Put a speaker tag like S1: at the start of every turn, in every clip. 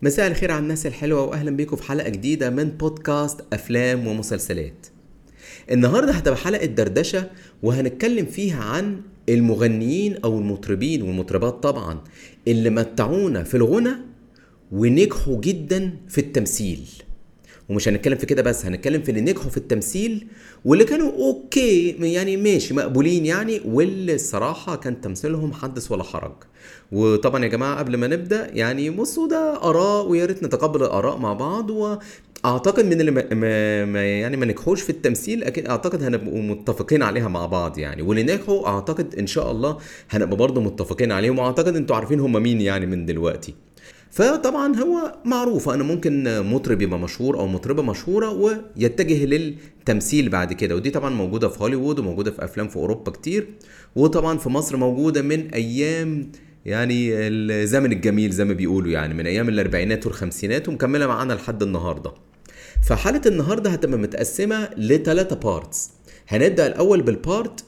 S1: مساء الخير على الناس الحلوة وأهلا بيكم في حلقة جديدة من بودكاست أفلام ومسلسلات النهاردة هتبقى حلقة دردشة وهنتكلم فيها عن المغنيين أو المطربين والمطربات طبعا اللي متعونا في الغنى ونجحوا جدا في التمثيل ومش هنتكلم في كده بس هنتكلم في اللي نجحوا في التمثيل واللي كانوا اوكي يعني ماشي مقبولين يعني واللي الصراحه كان تمثيلهم حدث ولا حرج وطبعا يا جماعه قبل ما نبدا يعني بصوا ده اراء ويا ريت نتقبل الاراء مع بعض واعتقد من اللي ما ما ما يعني ما نجحوش في التمثيل اكيد اعتقد هنبقوا متفقين عليها مع بعض يعني واللي نجحوا اعتقد ان شاء الله هنبقى برضه متفقين عليهم واعتقد انتوا عارفين هم مين يعني من دلوقتي فطبعا هو معروف انا ممكن مطرب يبقى مشهور او مطربه مشهوره ويتجه للتمثيل بعد كده ودي طبعا موجوده في هوليوود وموجوده في افلام في اوروبا كتير وطبعا في مصر موجوده من ايام يعني الزمن الجميل زي ما بيقولوا يعني من ايام الاربعينات والخمسينات ومكمله معانا لحد النهارده فحاله النهارده هتبقى متقسمه لثلاثه بارتس هنبدا الاول بالبارت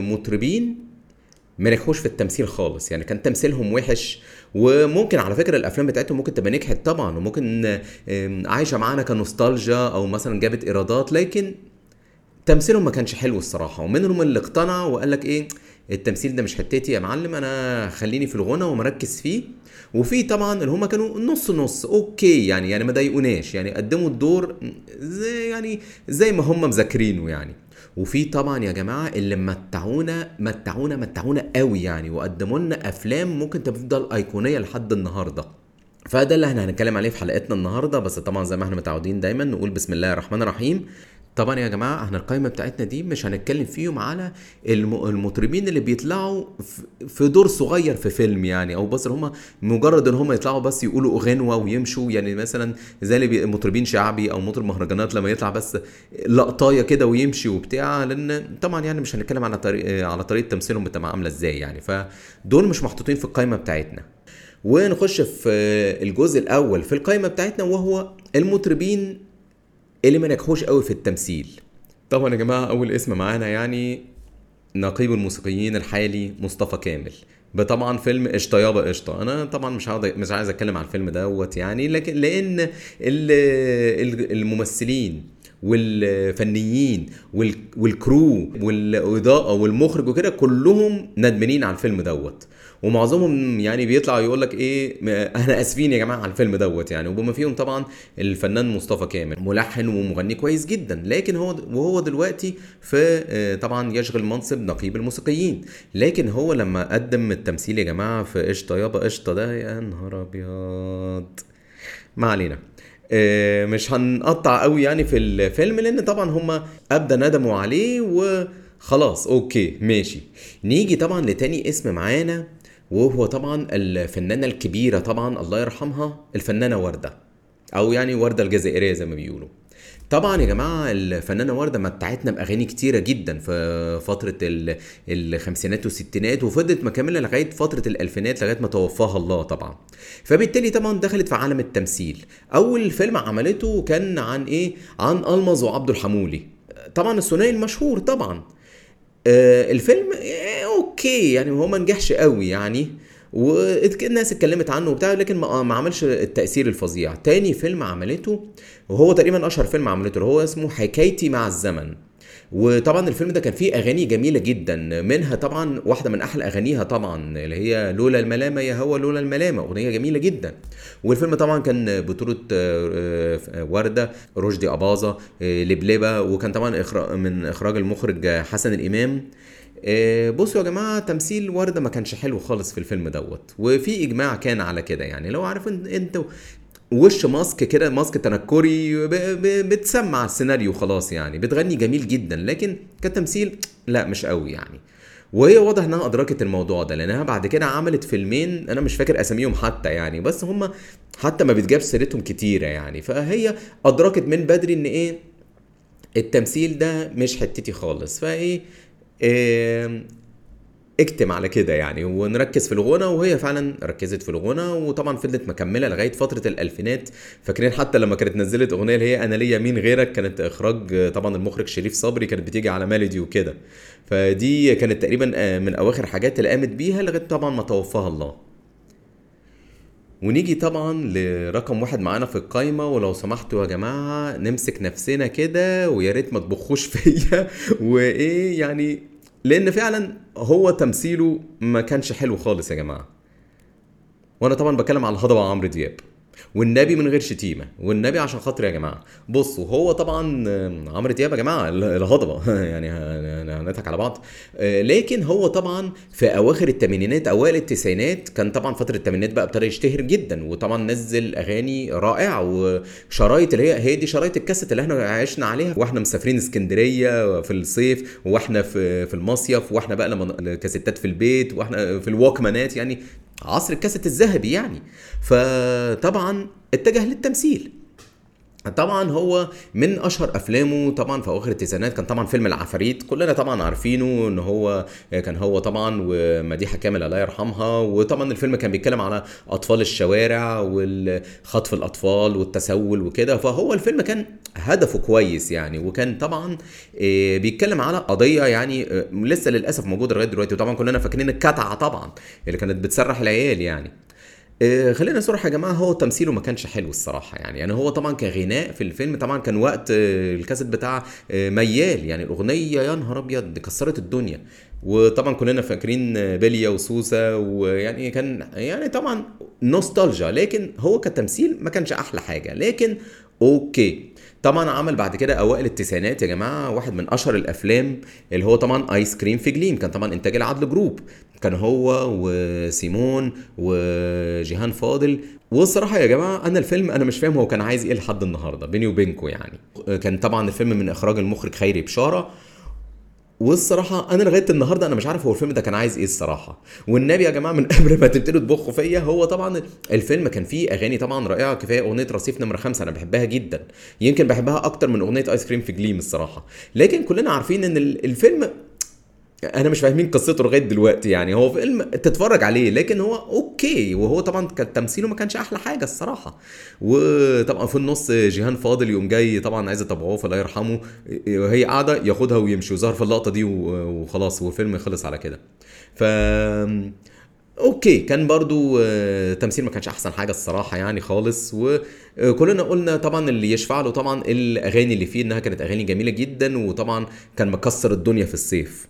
S1: مطربين ما نجحوش في التمثيل خالص يعني كان تمثيلهم وحش وممكن على فكره الافلام بتاعتهم ممكن تبقى نجحت طبعا وممكن عايشه معانا كنوستالجيا او مثلا جابت ايرادات لكن تمثيلهم ما كانش حلو الصراحه ومنهم اللي اقتنع وقال لك ايه التمثيل ده مش حتتي يا معلم انا خليني في الغنى ومركز فيه وفي طبعا اللي هم كانوا نص نص اوكي يعني يعني ما ضايقوناش يعني قدموا الدور زي يعني زي ما هم مذاكرينه يعني وفي طبعا يا جماعه اللي متعونا متعونا متعونا قوي يعني وقدموا لنا افلام ممكن تفضل ايقونيه لحد النهارده فده اللي احنا هنتكلم عليه في حلقتنا النهارده بس طبعا زي ما احنا متعودين دايما نقول بسم الله الرحمن الرحيم طبعا يا جماعه احنا القائمه بتاعتنا دي مش هنتكلم فيهم على المطربين اللي بيطلعوا في دور صغير في فيلم يعني او بس هم مجرد ان هم يطلعوا بس يقولوا غنوه ويمشوا يعني مثلا زي اللي مطربين شعبي او مطرب مهرجانات لما يطلع بس لقطايه كده ويمشي وبتاع لان طبعا يعني مش هنتكلم على طريق على طريقه تمثيلهم بتبقى عامله ازاي يعني فدول مش محطوطين في القائمه بتاعتنا ونخش في الجزء الاول في القائمه بتاعتنا وهو المطربين اللي ما نجحوش قوي في التمثيل طبعا يا جماعه اول اسم معانا يعني نقيب الموسيقيين الحالي مصطفى كامل بطبعا فيلم قشطه يابا قشطه انا طبعا مش عاوز مش عايز اتكلم على الفيلم دوت يعني لكن لان الممثلين والفنيين والكرو والاضاءه والمخرج وكده كلهم ندمانين على الفيلم دوت ومعظمهم يعني بيطلع يقول لك ايه احنا اسفين يا جماعه على الفيلم دوت يعني وبما فيهم طبعا الفنان مصطفى كامل ملحن ومغني كويس جدا لكن هو وهو دلوقتي في طبعا يشغل منصب نقيب الموسيقيين لكن هو لما قدم التمثيل يا جماعه في قشطه يابا قشطه ده يا نهار ابيض ما علينا مش هنقطع قوي يعني في الفيلم لان طبعا هم ابدا ندموا عليه وخلاص اوكي ماشي نيجي طبعا لتاني اسم معانا وهو طبعا الفنانه الكبيره طبعا الله يرحمها الفنانه ورده او يعني ورده الجزائريه زي ما بيقولوا طبعا يا جماعه الفنانه ورده متعتنا باغاني كتيره جدا في فتره الخمسينات والستينات وفضلت مكمله لغايه فتره الالفينات لغايه ما توفاها الله طبعا فبالتالي طبعا دخلت في عالم التمثيل اول فيلم عملته كان عن ايه عن المظ وعبد الحمولي طبعا الثنائي المشهور طبعا آه الفيلم آه اوكي يعني هو ما نجحش قوي يعني والناس اتكلمت عنه وبتاع لكن ما عملش التاثير الفظيع تاني فيلم عملته وهو تقريبا اشهر فيلم عملته اللي هو اسمه حكايتي مع الزمن وطبعا الفيلم ده كان فيه اغاني جميله جدا منها طبعا واحده من احلى اغانيها طبعا اللي هي لولا الملامه يا هو لولا الملامه اغنيه جميله جدا والفيلم طبعا كان بطوله ورده رشدي اباظه لبلبه وكان طبعا من اخراج المخرج حسن الامام بصوا يا جماعه تمثيل ورده ما كانش حلو خالص في الفيلم دوت وفي اجماع كان على كده يعني لو عارف انت وش ماسك كده ماسك تنكري بتسمع السيناريو خلاص يعني بتغني جميل جدا لكن كتمثيل لا مش قوي يعني وهي واضح انها ادركت الموضوع ده لانها بعد كده عملت فيلمين انا مش فاكر اساميهم حتى يعني بس هم حتى ما بتجاب سيرتهم كتيره يعني فهي ادركت من بدري ان ايه التمثيل ده مش حتتي خالص فايه إيه اكتم على كده يعني ونركز في الغنى وهي فعلا ركزت في الغنى وطبعا فضلت مكمله لغايه فتره الالفينات فاكرين حتى لما كانت نزلت اغنيه اللي هي انا ليا مين غيرك كانت اخراج طبعا المخرج شريف صبري كانت بتيجي على ميلودي وكده فدي كانت تقريبا من اواخر حاجات اللي قامت بيها لغايه طبعا ما توفاها الله ونيجي طبعا لرقم واحد معانا في القايمة ولو سمحتوا يا جماعة نمسك نفسنا كده ويا ريت ما تبخوش فيا وايه يعني لان فعلا هو تمثيله ما كانش حلو خالص يا جماعة وانا طبعا بتكلم على الهضبة عمرو دياب والنبي من غير شتيمه والنبي عشان خاطر يا جماعه بصوا هو طبعا آه، عمرو دياب يا جماعه ال- الهضبه يعني هن- هنضحك على بعض آه، لكن هو طبعا في اواخر الثمانينات اوائل التسعينات كان طبعا فتره الثمانينات بقى ابتدى يشتهر جدا وطبعا نزل اغاني رائعه وشرايط اللي هي هي دي شرايط الكاسيت اللي احنا عشنا عليها واحنا مسافرين اسكندريه في الصيف واحنا في في المصيف واحنا بقى لما الكاسيتات في البيت واحنا في الوكمانات يعني عصر الكاسيت الذهبي يعني فطبعا اتجه للتمثيل طبعا هو من اشهر افلامه طبعا في اواخر التسعينات كان طبعا فيلم العفاريت كلنا طبعا عارفينه ان هو كان هو طبعا ومديحه كامل الله يرحمها وطبعا الفيلم كان بيتكلم على اطفال الشوارع وخطف الاطفال والتسول وكده فهو الفيلم كان هدفه كويس يعني وكان طبعا آه، بيتكلم على قضيه يعني آه، لسه للاسف موجوده لغايه دلوقتي وطبعا كلنا فاكرين الكتعه طبعا اللي كانت بتسرح العيال يعني آه، خلينا صراحة يا جماعة هو تمثيله ما كانش حلو الصراحة يعني يعني هو طبعا كغناء في الفيلم طبعا كان وقت آه، الكاسيت بتاع آه، ميال يعني الأغنية يا نهار أبيض دي كسرت الدنيا وطبعا كلنا فاكرين آه، بيليا وسوسة ويعني كان يعني طبعا نوستالجيا لكن هو كتمثيل ما كانش أحلى حاجة لكن أوكي طبعا عمل بعد كده اوائل التسعينات يا جماعه واحد من اشهر الافلام اللي هو طبعا ايس كريم في جليم كان طبعا انتاج العدل جروب كان هو وسيمون وجيهان فاضل والصراحه يا جماعه انا الفيلم انا مش فاهم هو كان عايز ايه لحد النهارده بيني وبينكم يعني كان طبعا الفيلم من اخراج المخرج خيري بشاره والصراحه انا لغايه النهارده انا مش عارف هو الفيلم ده كان عايز ايه الصراحه والنبي يا جماعه من قبل ما تبتدوا تبخوا فيا هو طبعا الفيلم كان فيه اغاني طبعا رائعه كفايه اغنيه رصيف نمره خمسة انا بحبها جدا يمكن بحبها اكتر من اغنيه ايس كريم في جليم الصراحه لكن كلنا عارفين ان ال- الفيلم انا مش فاهمين قصته لغايه دلوقتي يعني هو فيلم تتفرج عليه لكن هو اوكي وهو طبعا كان تمثيله ما كانش احلى حاجه الصراحه وطبعا في النص جيهان فاضل يقوم جاي طبعا عايز يتابعوه فالله يرحمه وهي قاعده ياخدها ويمشي وظهر في اللقطه دي و- وخلاص والفيلم خلص على كده ف اوكي كان برضو آه، تمثيل ما كانش احسن حاجه الصراحه يعني خالص وكلنا قلنا طبعا اللي يشفع له طبعا الاغاني اللي فيه انها كانت اغاني جميله جدا وطبعا كان مكسر الدنيا في الصيف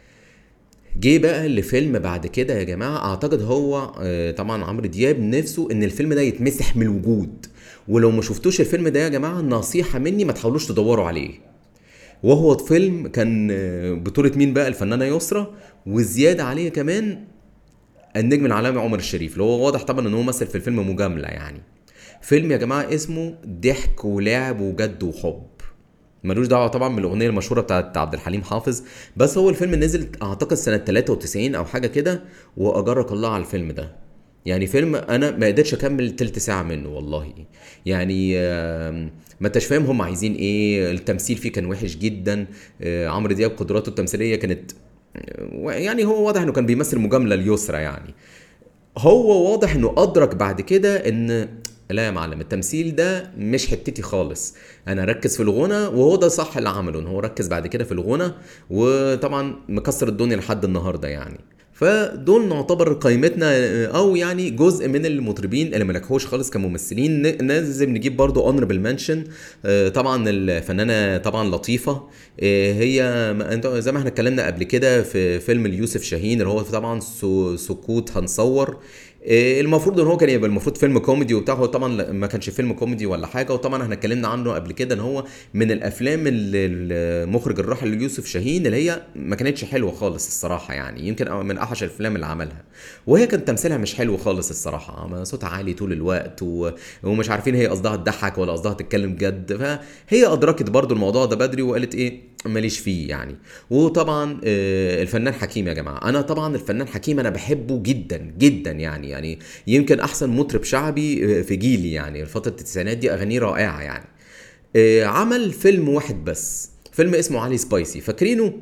S1: جه بقى لفيلم بعد كده يا جماعه اعتقد هو آه، طبعا عمرو دياب نفسه ان الفيلم ده يتمسح من الوجود ولو ما شفتوش الفيلم ده يا جماعه نصيحه مني ما تحاولوش تدوروا عليه وهو فيلم كان آه، بطولة مين بقى الفنانة يسرا وزيادة عليه كمان النجم العالمي عمر الشريف اللي هو واضح طبعا ان هو مثل في الفيلم مجاملة يعني فيلم يا جماعة اسمه ضحك ولعب وجد وحب ملوش دعوه طبعا بالاغنيه المشهوره بتاعت عبد الحليم حافظ بس هو الفيلم نزل اعتقد سنه 93 او حاجه كده واجرك الله على الفيلم ده يعني فيلم انا ما قدرتش اكمل تلت ساعه منه والله يعني آم، ما انتش فاهم هم عايزين ايه التمثيل فيه كان وحش جدا آه، عمرو دياب قدراته التمثيليه كانت آه، يعني هو واضح انه كان بيمثل مجامله اليسرى يعني هو واضح انه ادرك بعد كده ان لا يا معلم التمثيل ده مش حتتي خالص انا ركز في الغنى وهو ده صح اللي عمله ان هو ركز بعد كده في الغنى وطبعا مكسر الدنيا لحد النهارده يعني فدول نعتبر قائمتنا او يعني جزء من المطربين اللي ما نجحوش خالص كممثلين ن- لازم نجيب برضو اونربل منشن طبعا الفنانه طبعا لطيفه آه، هي ما- انت زي ما احنا اتكلمنا قبل كده في فيلم اليوسف شاهين اللي هو طبعا سو- سكوت هنصور آه، المفروض ان هو كان يبقى المفروض فيلم كوميدي وبتاع هو طبعا لا- ما كانش فيلم كوميدي ولا حاجه وطبعا احنا اتكلمنا عنه قبل كده ان هو من الافلام اللي المخرج الراحل يوسف شاهين اللي هي ما كانتش حلوه خالص الصراحه يعني يمكن من اوحش الافلام اللي عملها وهي كان تمثيلها مش حلو خالص الصراحه ما صوتها عالي طول الوقت و... ومش عارفين هي قصدها تضحك ولا قصدها تتكلم جد فهي ادركت برضو الموضوع ده بدري وقالت ايه ماليش فيه يعني وطبعا آه، الفنان حكيم يا جماعه انا طبعا الفنان حكيم انا بحبه جدا جدا يعني يعني يمكن احسن مطرب شعبي آه، في جيلي يعني فتره التسعينات دي اغانيه رائعه يعني آه، عمل فيلم واحد بس فيلم اسمه علي سبايسي فاكرينه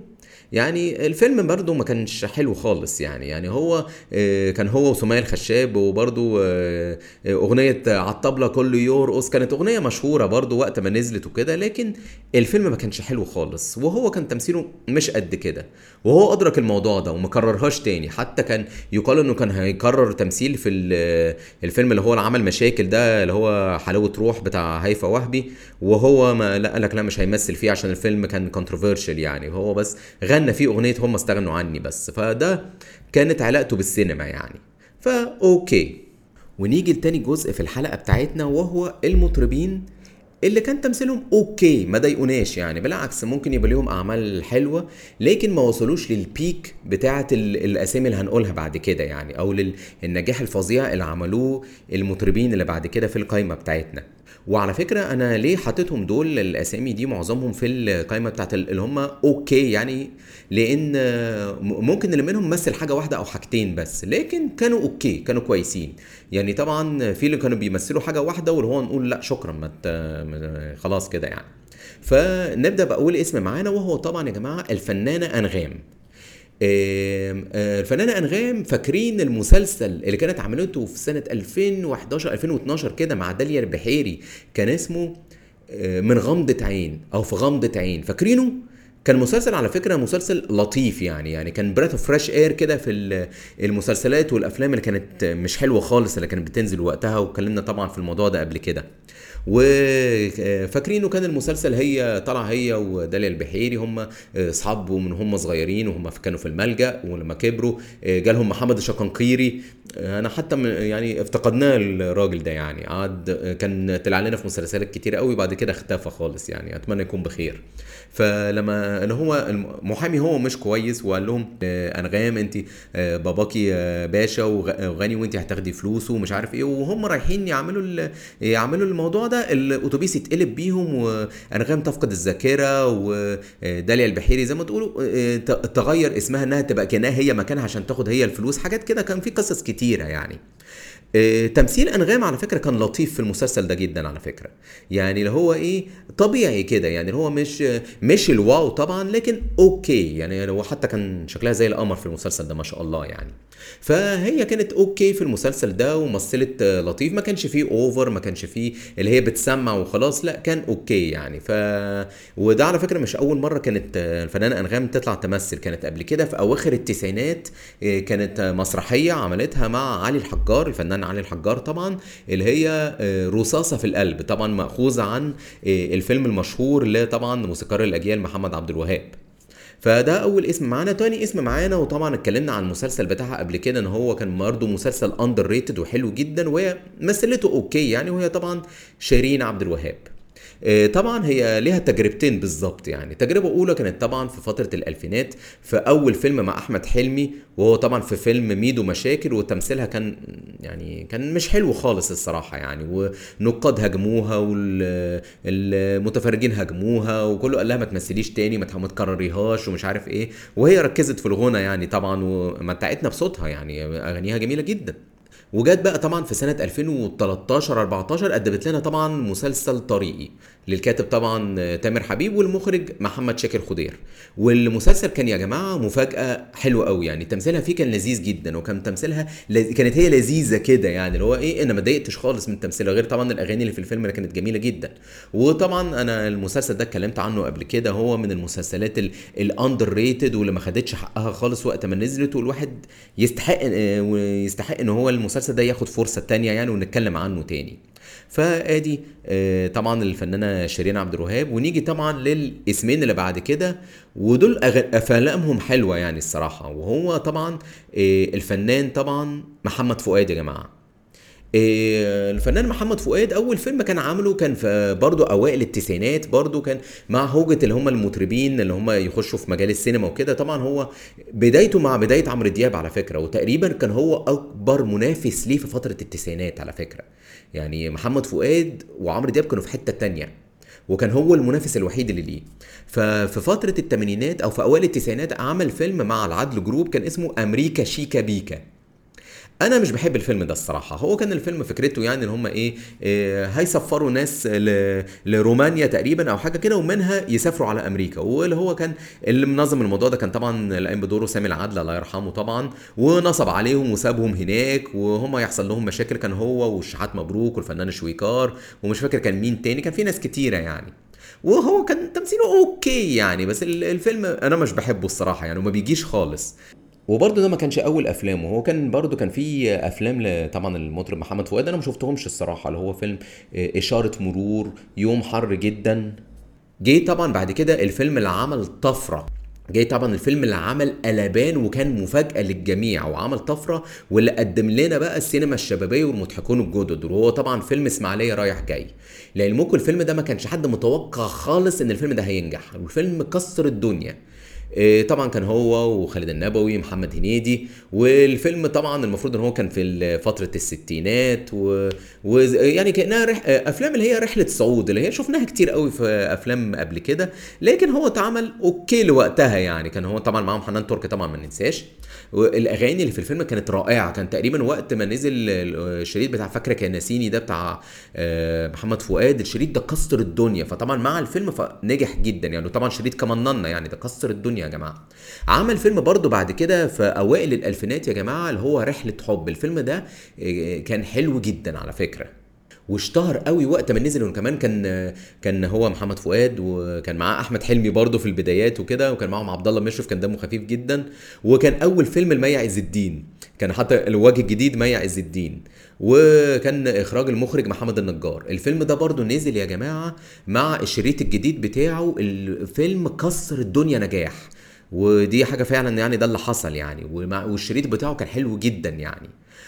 S1: يعني الفيلم برضه ما كانش حلو خالص يعني يعني هو آه، كان هو وسمية الخشاب وبرضه آه، آه، اغنيه على الطبله كله يرقص كانت اغنيه مشهوره برضه وقت ما نزلت وكده لكن الفيلم ما كانش حلو خالص وهو كان تمثيله مش قد كده وهو ادرك الموضوع ده وما كررهاش تاني حتى كان يقال انه كان هيكرر تمثيل في ال- الفيلم اللي هو اللي عمل مشاكل ده اللي هو حلاوه روح بتاع هيفا وهبي وهو ما لا قال لك لا مش هيمثل فيه عشان الفيلم كان كونتروفيرشال يعني هو بس غنى فيه اغنيه هم استغنوا عني بس فده كانت علاقته بالسينما يعني فا اوكي ونيجي لتاني جزء في الحلقه بتاعتنا وهو المطربين اللي كان تمثيلهم اوكي ما ضايقوناش يعني بالعكس ممكن يبقى ليهم اعمال حلوه لكن ما وصلوش للبيك بتاعه ال- الاسامي اللي هنقولها بعد كده يعني او للنجاح الفظيع اللي عملوه المطربين اللي بعد كده في القائمه بتاعتنا وعلى فكره انا ليه حطيتهم دول الاسامي دي معظمهم في القائمه بتاعت ال- اللي هم اوكي يعني لان آه، م- ممكن اللي منهم مثل حاجه واحده او حاجتين بس لكن كانوا اوكي كانوا كويسين يعني طبعا في اللي كانوا بيمثلوا حاجه واحده واللي هو نقول لا شكرا ما ت- ما- خلاص كده يعني فنبدا باول اسم معانا وهو طبعا يا جماعه الفنانه انغام آم، آه، الفنانة أنغام فاكرين المسلسل اللي كانت عملته في سنة 2011 2012 كده مع داليا البحيري كان اسمه آه، من غمضة عين أو في غمضة عين فاكرينه؟ كان مسلسل على فكرة مسلسل لطيف يعني يعني كان بريث اوف فريش اير كده في ال- المسلسلات والافلام اللي كانت مش حلوة خالص اللي كانت بتنزل وقتها واتكلمنا طبعا في الموضوع ده قبل كده وفاكرينه كان المسلسل هي طلع هي وداليا البحيري هم اصحاب من هم صغيرين وهم كانوا في الملجأ ولما كبروا جالهم محمد الشقنقيري انا حتى من- يعني افتقدناه الراجل ده يعني قعد كان طلع لنا في مسلسلات كتير قوي بعد كده اختفى خالص يعني اتمنى يكون بخير فلما اللي هو المحامي هو مش كويس وقال لهم آه، انغام انت آه، باباكي آه، باشا وغ- وغني وانت هتاخدي فلوسه ومش عارف ايه وهم رايحين يعملوا ال- يعملوا الموضوع ده الاتوبيس يتقلب بيهم وانغام تفقد الذاكره وداليا البحيري زي ما تقولوا آه، ت- تغير اسمها انها تبقى كانها هي مكانها عشان تاخد هي الفلوس حاجات كده كان في قصص كتيره يعني آه، تمثيل انغام على فكره كان لطيف في المسلسل ده جدا على فكره يعني اللي هو ايه طبيعي كده يعني اللي هو مش مش الواو طبعا لكن اوكي يعني هو حتى كان شكلها زي القمر في المسلسل ده ما شاء الله يعني فهي كانت اوكي في المسلسل ده ومثلت آه، لطيف ما كانش فيه اوفر ما كانش فيه اللي هي بتسمع وخلاص لا كان اوكي يعني ف وده على فكره مش اول مره كانت آه، الفنانه انغام تطلع تمثل كانت قبل كده في اواخر التسعينات آه، كانت آه، مسرحيه عملتها مع علي الحجار الفنان علي الحجار طبعا اللي هي آه، رصاصه في القلب طبعا ماخوذه عن آه، الفيلم المشهور اللي طبعا موسيقار الاجيال محمد عبد الوهاب فده اول اسم معانا تاني اسم معانا وطبعا اتكلمنا عن المسلسل بتاعها قبل كده ان هو كان برضه مسلسل اندر ريتد وحلو جدا وهي مثلته اوكي يعني وهي طبعا شيرين عبد الوهاب آه، طبعا هي ليها تجربتين بالظبط يعني تجربة أولى كانت طبعا في فترة الألفينات في أول فيلم مع أحمد حلمي وهو طبعا في فيلم ميدو مشاكل وتمثيلها كان يعني كان مش حلو خالص الصراحة يعني ونقاد هاجموها والمتفرجين هاجموها وكله قال لها ما تمثليش تاني ما ما تكرريهاش ومش عارف ايه وهي ركزت في الغنى يعني طبعا ومتعتنا بصوتها يعني أغانيها جميلة جدا وجت بقى طبعا في سنة 2013 14 قدمت لنا طبعا مسلسل طريقي للكاتب طبعا تامر حبيب والمخرج محمد شاكر خضير والمسلسل كان يا جماعة مفاجأة حلوة قوي يعني تمثيلها فيه كان لذيذ جدا وكان تمثيلها لز... كانت هي لذيذة كده يعني اللي هو ايه انا ما اتضايقتش خالص من تمثيلها غير طبعا الاغاني اللي في الفيلم اللي كانت جميلة جدا وطبعا انا المسلسل ده اتكلمت عنه قبل كده هو من المسلسلات الاندر ريتد واللي ما خدتش حقها خالص وقت ما نزلت والواحد يستحق آه، ويستحق ان هو المسلسل ده ياخد فرصة تانية يعني ونتكلم عنه تاني فادي آه، طبعا الفنانه شيرين عبد الوهاب ونيجي طبعا للاسمين اللي بعد كده ودول أغ- افلامهم حلوه يعني الصراحه وهو طبعا آه، الفنان طبعا محمد فؤاد يا جماعه آه، الفنان محمد فؤاد اول فيلم كان عامله كان في برضه اوائل التسعينات برضه كان مع هوجة اللي هم المطربين اللي هم يخشوا في مجال السينما وكده طبعا هو بدايته مع بدايه عمرو دياب على فكره وتقريبا كان هو اكبر منافس ليه في فتره التسعينات على فكره يعني محمد فؤاد وعمرو دياب كانوا في حته تانية وكان هو المنافس الوحيد اللي ليه ففي فتره الثمانينات او في اوائل التسعينات عمل فيلم مع العدل جروب كان اسمه امريكا شيكا بيكا انا مش بحب الفيلم ده الصراحه هو كان الفيلم فكرته يعني ان هم ايه, إيه هيسفروا ناس ل- لرومانيا تقريبا او حاجه كده ومنها يسافروا على امريكا واللي هو كان اللي منظم الموضوع ده كان طبعا اللي قايم بدوره سامي العدل الله يرحمه طبعا ونصب عليهم وسابهم هناك وهم يحصل لهم مشاكل كان هو والشحات مبروك والفنان شويكار ومش فاكر كان مين تاني كان في ناس كتيره يعني وهو كان تمثيله اوكي يعني بس ال- الفيلم انا مش بحبه الصراحه يعني وما بيجيش خالص وبرضه ده ما كانش اول افلامه هو كان برضه كان في افلام ل- طبعا المطرب محمد فؤاد انا ما شفتهمش الصراحه اللي هو فيلم آه، اشاره مرور يوم حر جدا جه طبعا بعد كده الفيلم اللي عمل طفره جاي طبعا الفيلم اللي عمل قلبان وكان مفاجأة للجميع وعمل طفرة واللي قدم لنا بقى السينما الشبابية والمضحكون الجدد وهو طبعا فيلم اسماعيلية رايح جاي لعلمكم الفيلم ده ما كانش حد متوقع خالص ان الفيلم ده هينجح والفيلم كسر الدنيا إيه، طبعا كان هو وخالد النبوي محمد هنيدي والفيلم طبعا المفروض ان هو كان في ال- فتره الستينات و... و... يعني كانها رح... افلام اللي هي رحله صعود اللي هي شفناها كتير قوي في افلام قبل كده لكن هو اتعمل اوكي لوقتها يعني كان هو طبعا معاهم حنان تركي طبعا ما ننساش والاغاني اللي في الفيلم كانت رائعه كان تقريبا وقت ما نزل الشريط بتاع فاكره كان ناسيني ده بتاع آه، محمد فؤاد الشريط ده كسر الدنيا فطبعا مع الفيلم فنجح جدا يعني طبعا شريط كمان يعني ده كسر الدنيا يا جماعه عمل فيلم برضو بعد كده في اوائل الالفينات يا جماعه اللي هو رحله حب الفيلم ده آه، كان حلو جدا على فكره واشتهر قوي وقت ما نزل وكمان كان كان هو محمد فؤاد وكان معاه احمد حلمي برضه في البدايات وكده وكان معاهم عبد الله مشرف كان دمه خفيف جدا وكان اول فيلم لمي عز الدين كان حتى الوجه الجديد مي عز الدين وكان اخراج المخرج محمد النجار الفيلم ده برضه نزل يا جماعه مع الشريط الجديد بتاعه الفيلم كسر الدنيا نجاح ودي حاجه فعلا يعني ده اللي حصل يعني ومع والشريط بتاعه كان حلو جدا يعني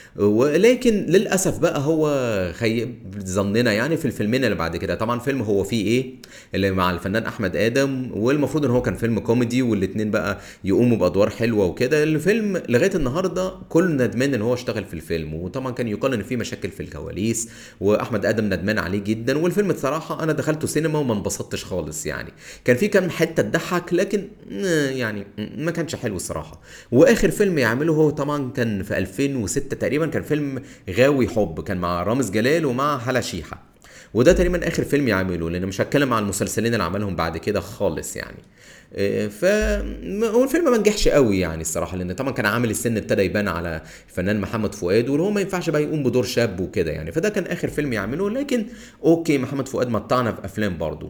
S1: ولكن للاسف بقى هو خيب ظننا يعني في الفيلمين اللي بعد كده طبعا فيلم هو فيه ايه اللي مع الفنان احمد ادم والمفروض ان هو كان فيلم كوميدي والاتنين بقى يقوموا بادوار حلوه وكده الفيلم لغايه النهارده كل ندمان ان هو اشتغل في الفيلم وطبعا كان يقال ان في مشاكل في الكواليس واحمد ادم ندمان عليه جدا والفيلم بصراحه انا دخلته سينما وما انبسطتش خالص يعني كان في كام حته تضحك لكن آه، يعني ما كانش حلو الصراحه واخر فيلم يعمله هو طبعا كان في 2006 تقريبا كان فيلم غاوي حب كان مع رامز جلال ومع هلا شيحه وده تقريبا اخر فيلم يعمله لان مش هتكلم عن المسلسلين اللي عملهم بعد كده خالص يعني إيه، ف هو الفيلم ما نجحش قوي يعني الصراحه لان طبعا كان عامل السن ابتدى يبان على الفنان محمد فؤاد واللي هو ما ينفعش بقى يقوم بدور شاب وكده يعني فده كان اخر فيلم يعمله لكن اوكي محمد فؤاد متعنا في افلام برضه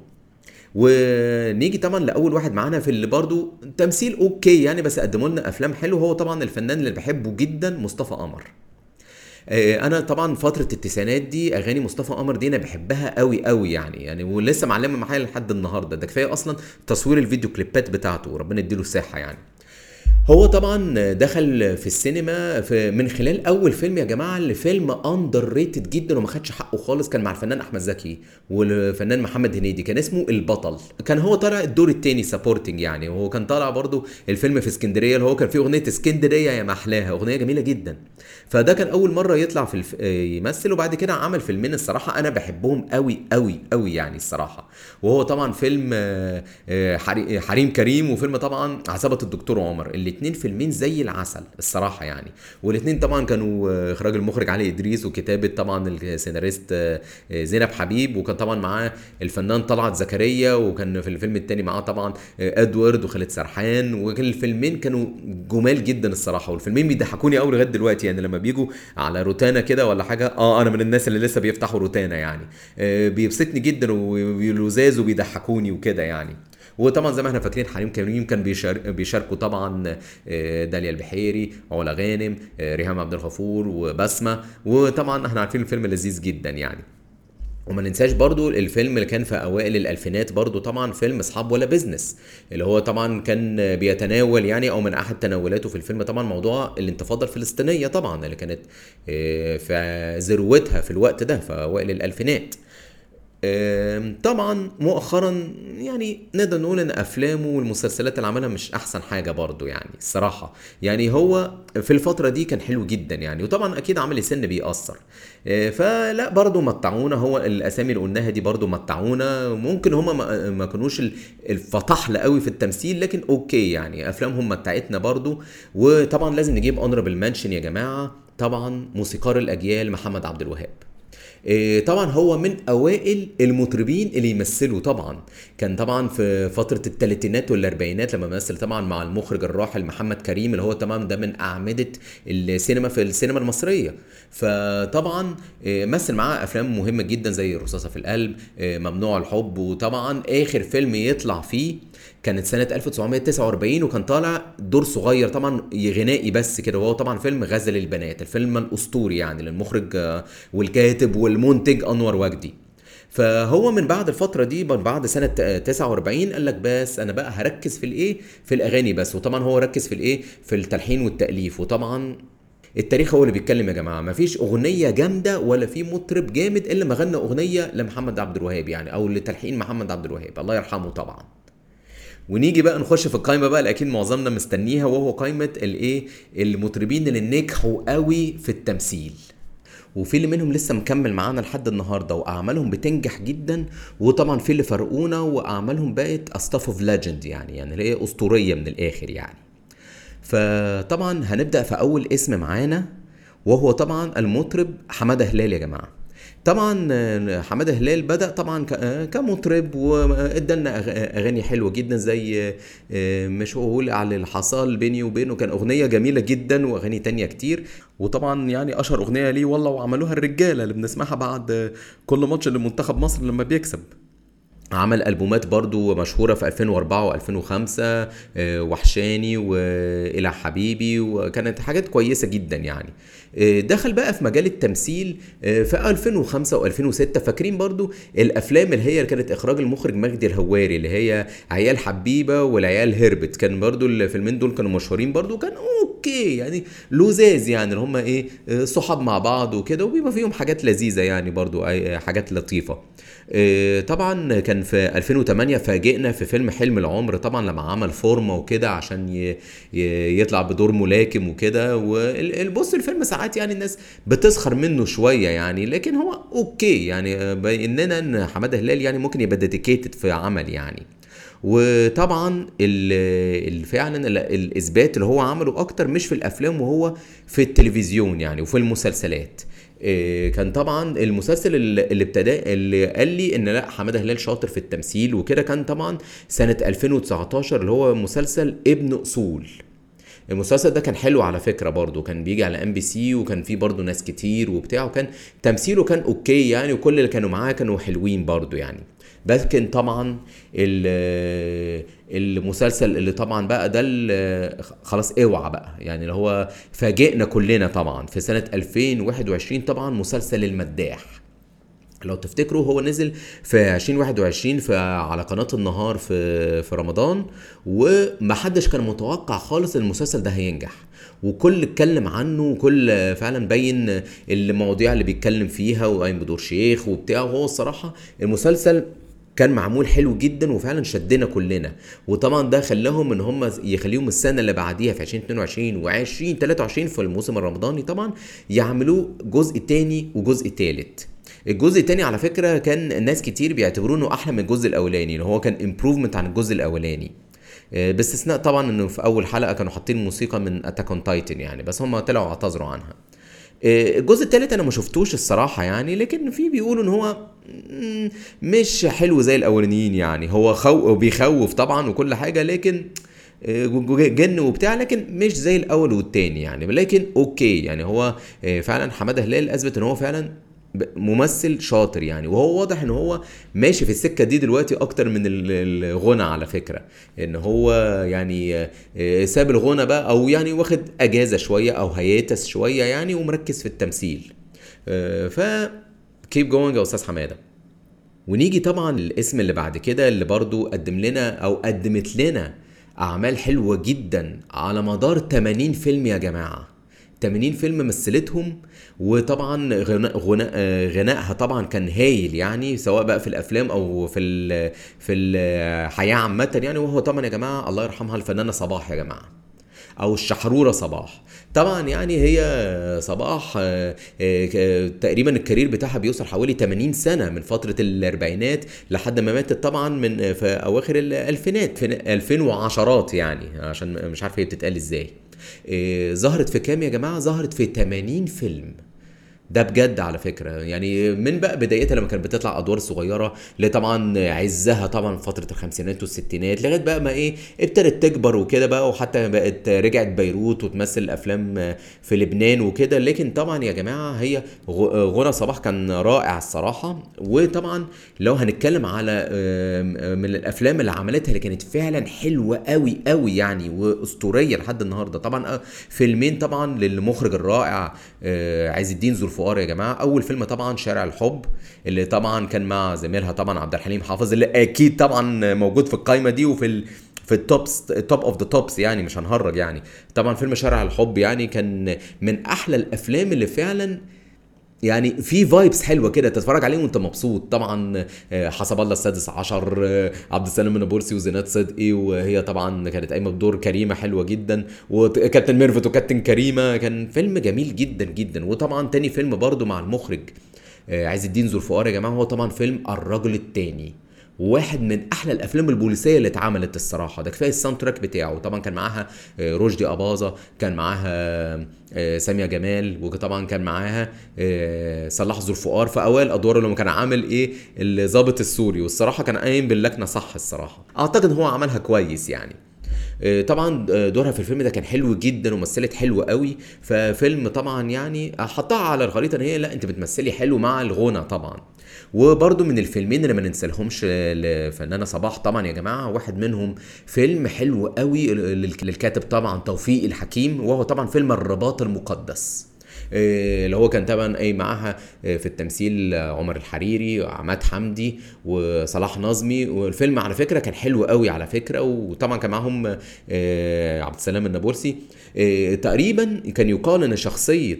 S1: ونيجي طبعا لاول واحد معانا في اللي برضه تمثيل اوكي يعني بس قدموا لنا افلام حلوه هو طبعا الفنان اللي بحبه جدا مصطفى قمر آه، انا طبعا فتره التسعينات دي اغاني مصطفى قمر دي انا بحبها قوي قوي يعني يعني ولسه معلمه معايا لحد النهارده ده كفايه اصلا تصوير الفيديو كليبات بتاعته ربنا يديله الصحه يعني هو طبعا دخل في السينما في من خلال اول فيلم يا جماعه اللي فيلم اندر ريتد جدا وما خدش حقه خالص كان مع الفنان احمد زكي والفنان محمد هنيدي كان اسمه البطل كان هو طالع الدور التاني سابورتنج يعني وهو كان طالع برضو الفيلم في اسكندريه اللي هو كان فيه اغنيه اسكندريه يا محلاها اغنيه جميله جدا فده كان اول مره يطلع في الف... يمثل وبعد كده عمل فيلمين الصراحه انا بحبهم قوي قوي قوي يعني الصراحه وهو طبعا فيلم آه، آه، حري- حريم كريم وفيلم طبعا عصابه الدكتور عمر الاتنين فيلمين زي العسل الصراحه يعني والاتنين طبعا كانوا آه، اخراج المخرج علي ادريس وكتابه طبعا السيناريست آه، آه، زينب حبيب وكان طبعا معاه الفنان طلعت زكريا وكان في الفيلم التاني معاه طبعا آه، ادوارد وخالد سرحان وكان الفيلمين كانوا جمال جدا الصراحه والفيلمين بيضحكوني قوي لغايه دلوقتي يعني لما بيجوا على روتانا كده ولا حاجه اه انا من الناس اللي لسه بيفتحوا روتانا يعني آه بيبسطني جدا وبيلوزاز وبيضحكوني وكده يعني وطبعا زي ما احنا فاكرين حريم كريم كان بيشار- بيشاركوا طبعا آه، داليا البحيري علا غانم آه، ريهام عبد الغفور وبسمه وطبعا احنا عارفين الفيلم لذيذ جدا يعني وما ننساش برضو الفيلم اللي كان في اوائل الالفينات برضو طبعا فيلم اصحاب ولا بزنس اللي هو طبعا كان بيتناول يعني او من احد تناولاته في الفيلم طبعا موضوع الانتفاضه الفلسطينيه طبعا اللي كانت آه، في ذروتها في الوقت ده في اوائل الالفينات آم، طبعا مؤخرا يعني نقدر نقول ان افلامه والمسلسلات اللي عملها مش احسن حاجه برضو يعني الصراحه يعني هو في الفتره دي كان حلو جدا يعني وطبعا اكيد عمل السن بيأثر آه، فلا برضو متعونا هو الاسامي اللي قلناها دي برضو متعونا ممكن هما ما- ما كانوش ال- الفطحل قوي في التمثيل لكن اوكي يعني افلامهم متعتنا برضو وطبعا لازم نجيب اونربل منشن يا جماعه طبعا موسيقار الاجيال محمد عبد الوهاب إيه، طبعا هو من اوائل المطربين اللي يمثلوا طبعا كان طبعا في فتره الثلاثينات والاربعينات لما مثل طبعا مع المخرج الراحل محمد كريم اللي هو طبعا ده من اعمده السينما في السينما المصريه فطبعا إيه، مثل معاه افلام مهمه جدا زي الرصاصه في القلب إيه، ممنوع الحب وطبعا اخر فيلم يطلع فيه كانت سنة 1949 وكان طالع دور صغير طبعا غنائي بس كده وهو طبعا فيلم غزل البنات الفيلم الأسطوري يعني للمخرج آه، والكاتب والمنتج أنور وجدي فهو من بعد الفترة دي من بعد سنة 49 قال لك بس أنا بقى هركز في الإيه؟ في الأغاني بس وطبعا هو ركز في الإيه؟ في التلحين والتأليف وطبعا التاريخ هو اللي بيتكلم يا جماعه مفيش اغنيه جامده ولا في مطرب جامد الا ما غنى اغنيه لمحمد عبد الوهاب يعني او لتلحين محمد عبد الوهاب الله يرحمه طبعا ونيجي بقى نخش في القائمه بقى اللي اكيد معظمنا مستنيها وهو قائمه الايه المطربين اللي نجحوا قوي في التمثيل وفي اللي منهم لسه مكمل معانا لحد النهارده واعمالهم بتنجح جدا وطبعا في اللي فرقونا واعمالهم بقت استاف اوف ليجند يعني يعني اللي هي اسطوريه من الاخر يعني فطبعا هنبدا في اول اسم معانا وهو طبعا المطرب حماده هلال يا جماعه طبعا آه، حماده هلال بدا طبعا آه، كمطرب وادالنا اغاني حلوه جدا زي آه، مش هقول على اللي حصل بيني وبينه كان اغنيه جميله جدا واغاني تانية كتير وطبعا يعني اشهر اغنيه ليه والله وعملوها الرجاله اللي بنسمعها بعد كل ماتش لمنتخب مصر لما بيكسب عمل البومات برضو مشهورة في 2004 و2005 وحشاني وإلى حبيبي وكانت حاجات كويسة جدا يعني آه، دخل بقى في مجال التمثيل آه، في 2005 و2006 فاكرين برضو الافلام اللي هي كانت اخراج المخرج مجدي الهواري اللي هي عيال حبيبه والعيال هربت كان برضو الفيلمين دول كانوا مشهورين برضو كان اوكي يعني لوزاز يعني اللي هم ايه آه، صحاب مع بعض وكده وبيبقى فيهم حاجات لذيذه يعني برضو حاجات لطيفه طبعا كان في 2008 فاجئنا في فيلم حلم العمر طبعا لما عمل فورمه وكده عشان يطلع بدور ملاكم وكده وبص الفيلم ساعات ساعات يعني الناس بتسخر منه شويه يعني لكن هو اوكي يعني بيننا ان حماده هلال يعني ممكن يبقى ديديكيتد في عمل يعني وطبعا فعلا الاثبات اللي هو عمله اكتر مش في الافلام وهو في التلفزيون يعني وفي المسلسلات إيه، كان طبعا المسلسل اللي ابتدى اللي قال لي ان لا حماده هلال شاطر في التمثيل وكده كان طبعا سنه 2019 اللي هو مسلسل ابن اصول المسلسل ده كان حلو على فكره برضه كان بيجي على ام بي سي وكان فيه برضه ناس كتير وبتاع وكان تمثيله كان اوكي يعني وكل اللي كانوا معاه كانوا حلوين برضه يعني لكن طبعا المسلسل اللي طبعا بقى ده خلاص اوعى بقى يعني اللي هو فاجئنا كلنا طبعا في سنه 2021 طبعا مسلسل المداح لو تفتكروا هو نزل في 2021 في على قناه النهار في في رمضان ومحدش كان متوقع خالص ان المسلسل ده هينجح وكل اتكلم عنه وكل فعلا بين المواضيع اللي بيتكلم فيها وقايم بدور شيخ وبتاع وهو الصراحه المسلسل كان معمول حلو جدا وفعلا شدنا كلنا وطبعا ده خلاهم ان هم يخليهم السنه اللي بعديها في 2022 و20 23 في الموسم الرمضاني طبعا يعملوه جزء تاني وجزء تالت الجزء التاني على فكره كان ناس كتير بيعتبروه انه احلى من الجزء الاولاني اللي هو كان امبروفمنت عن الجزء الاولاني آه، باستثناء طبعا انه في اول حلقه كانوا حاطين موسيقى من اتاك اون تايتن يعني بس هم طلعوا اعتذروا عنها آه، الجزء التالت انا ما شفتوش الصراحه يعني لكن في بيقولوا ان هو مش حلو زي الاولانيين يعني هو خو بيخوف طبعا وكل حاجه لكن آه، جن وبتاع لكن مش زي الاول والتاني يعني لكن اوكي يعني هو فعلا حماده هلال اثبت ان هو فعلا ممثل شاطر يعني وهو واضح ان هو ماشي في السكه دي دلوقتي اكتر من الغنى على فكره ان هو يعني آه، ساب الغنى بقى او يعني واخد اجازه شويه او هياتس شويه يعني ومركز في التمثيل آه، ف كيب جوينج يا استاذ حماده ونيجي طبعا الاسم اللي بعد كده اللي برضو قدم لنا او قدمت لنا اعمال حلوه جدا على مدار 80 فيلم يا جماعه 80 فيلم مثلتهم وطبعا غناء غناء غنائها طبعا كان هايل يعني سواء بقى في الافلام او في في الحياه عامه يعني وهو طبعا يا جماعه الله يرحمها الفنانه صباح يا جماعه او الشحروره صباح طبعا يعني هي صباح آه، آه، تقريبا الكارير بتاعها بيوصل حوالي 80 سنه من فتره الاربعينات لحد ما ماتت طبعا من في اواخر الالفينات في 2010 يعني عشان مش عارف هي بتتقال ازاي إيه ظهرت في كام يا جماعه ظهرت في 80 فيلم ده بجد على فكره يعني من بقى بدايتها لما كانت بتطلع ادوار صغيره لطبعا عزها طبعا فتره الخمسينات والستينات لغايه بقى ما ايه ابتدت تكبر وكده بقى وحتى بقت رجعت بيروت وتمثل افلام في لبنان وكده لكن طبعا يا جماعه هي غنى صباح كان رائع الصراحه وطبعا لو هنتكلم على من الافلام اللي عملتها اللي كانت فعلا حلوه قوي قوي يعني واسطوريه لحد النهارده طبعا فيلمين طبعا للمخرج الرائع عز الدين ذو الفقار يا جماعه اول فيلم طبعا شارع الحب اللي طبعا كان مع زميلها طبعا عبد الحليم حافظ اللي اكيد طبعا موجود في القايمه دي وفي ال... في التوبس توب اوف ذا توبس يعني مش هنهرج يعني طبعا فيلم شارع الحب يعني كان من احلى الافلام اللي فعلا يعني في فايبس حلوه كده تتفرج عليه وانت مبسوط طبعا حسب الله السادس عشر عبد السلام النابلسي وزينات صدقي وهي طبعا كانت قايمه بدور كريمه حلوه جدا وكابتن ميرفت وكابتن كريمه كان فيلم جميل جدا جدا وطبعا تاني فيلم برضو مع المخرج عز الدين ذو الفقار يا جماعه هو طبعا فيلم الرجل التاني واحد من احلى الافلام البوليسيه اللي اتعملت الصراحه ده كفايه الساوند تراك بتاعه طبعا كان معاها رشدي اباظه كان معاها ساميه جمال وطبعا كان معاها صلاح ذو الفقار في اوائل ادواره لما كان عامل ايه الضابط السوري والصراحه كان قايم باللكنه صح الصراحه اعتقد هو عملها كويس يعني طبعا دورها في الفيلم ده كان حلو جدا ومثلت حلو قوي ففيلم طبعا يعني حطها على الخريطه ان هي لا انت بتمثلي حلو مع الغنى طبعا وبرده من الفيلمين اللي ما ننسالهمش لفنانه صباح طبعا يا جماعه واحد منهم فيلم حلو قوي للكاتب طبعا توفيق الحكيم وهو طبعا فيلم الرباط المقدس اللي هو كان طبعا اي معاها في التمثيل عمر الحريري وعماد حمدي وصلاح نظمي والفيلم على فكره كان حلو قوي على فكره وطبعا كان معاهم عبد السلام النابلسي تقريبا كان يقال ان شخصيه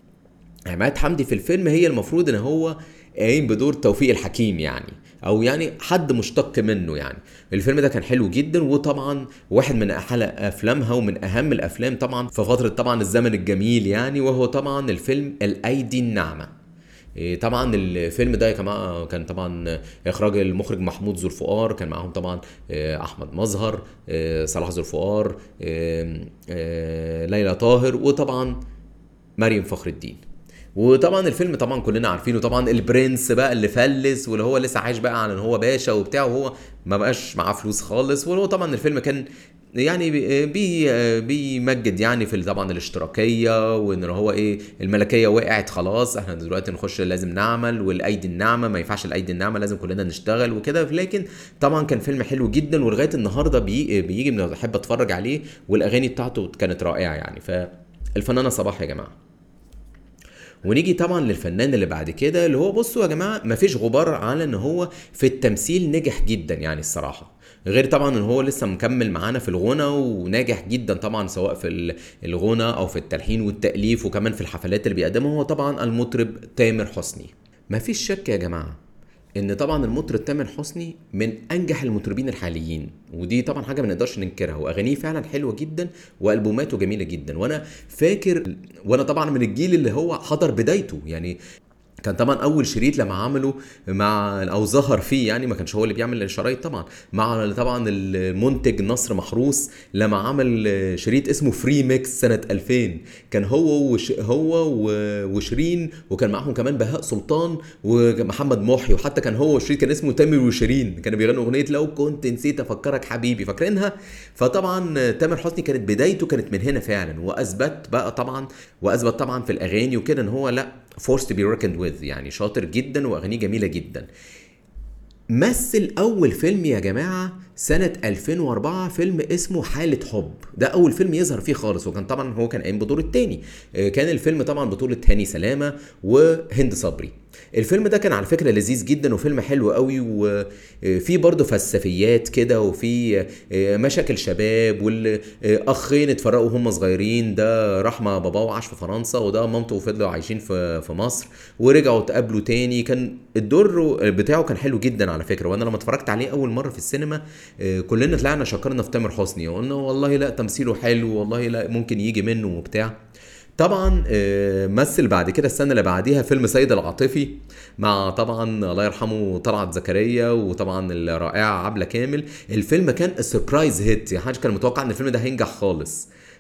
S1: عماد حمدي في الفيلم هي المفروض ان هو قايم بدور توفيق الحكيم يعني او يعني حد مشتق منه يعني الفيلم ده كان حلو جدا وطبعا واحد من احلى افلامها ومن اهم الافلام طبعا في فتره طبعا الزمن الجميل يعني وهو طبعا الفيلم الايدي الناعمه طبعا الفيلم ده يا جماعه كان طبعا اخراج المخرج محمود ذو الفقار كان معاهم طبعا احمد مظهر صلاح ذو الفقار ليلى طاهر وطبعا مريم فخر الدين وطبعا الفيلم طبعا كلنا عارفينه طبعا البرنس بقى اللي فلس واللي هو لسه عايش بقى على ان هو باشا وبتاع وهو ما بقاش معاه فلوس خالص وهو طبعا الفيلم كان يعني بي بيمجد يعني في طبعا الاشتراكيه وان هو ايه الملكيه وقعت خلاص احنا دلوقتي نخش لازم نعمل والايدي الناعمه ما ينفعش الايدي الناعمه لازم كلنا نشتغل وكده لكن طبعا كان فيلم حلو جدا ولغايه النهارده بي بيجي من بحب اتفرج عليه والاغاني بتاعته كانت رائعه يعني فالفنانه صباح يا جماعه ونيجي طبعا للفنان اللي بعد كده اللي هو بصوا يا جماعه مفيش غبار على ان هو في التمثيل نجح جدا يعني الصراحه غير طبعا ان هو لسه مكمل معانا في الغنى وناجح جدا طبعا سواء في الغنى او في التلحين والتاليف وكمان في الحفلات اللي بيقدمها هو طبعا المطرب تامر حسني مفيش شك يا جماعه ان طبعا المطرب تامر حسني من انجح المطربين الحاليين ودي طبعا حاجه ما نقدرش ننكرها واغانيه فعلا حلوه جدا والبوماته جميله جدا وانا فاكر وانا طبعا من الجيل اللي هو حضر بدايته يعني كان طبعا اول شريط لما عمله مع او ظهر فيه يعني ما كانش هو اللي بيعمل الشرايط طبعا مع طبعا المنتج نصر محروس لما عمل شريط اسمه فري ميكس سنه 2000 كان هو وش هو وشيرين وكان معاهم كمان بهاء سلطان ومحمد محي وحتى كان هو وشريط كان اسمه تامر وشيرين كانوا بيغنوا اغنيه لو كنت نسيت افكرك حبيبي فاكرينها فطبعا تامر حسني كانت بدايته كانت من هنا فعلا واثبت بقى طبعا واثبت طبعا في الاغاني وكده ان هو لا فورس تو بي reckoned with يعني شاطر جدا واغانيه جميله جدا مثل اول فيلم يا جماعه سنة 2004 فيلم اسمه حالة حب ده أول فيلم يظهر فيه خالص وكان طبعا هو كان قايم بدور التاني كان الفيلم طبعا بطولة هاني سلامة وهند صبري الفيلم ده كان على فكرة لذيذ جدا وفيلم حلو قوي وفي برضه فلسفيات كده وفي مشاكل شباب والاخين اتفرقوا هم صغيرين ده راح مع باباه وعاش في فرنسا وده مامته وفضلوا عايشين في في مصر ورجعوا اتقابلوا تاني كان الدور بتاعه كان حلو جدا على فكرة وانا لما اتفرجت عليه اول مرة في السينما كلنا طلعنا شكرنا في تامر حسني وقلنا والله لا تمثيله حلو والله لا ممكن يجي منه وبتاع طبعا مثل بعد كده السنه اللي بعديها فيلم سيد العاطفي مع طبعا الله يرحمه طلعت زكريا وطبعا الرائعه عبله كامل الفيلم كان سربرايز هيت يعني حاجه كان متوقع ان الفيلم ده هينجح خالص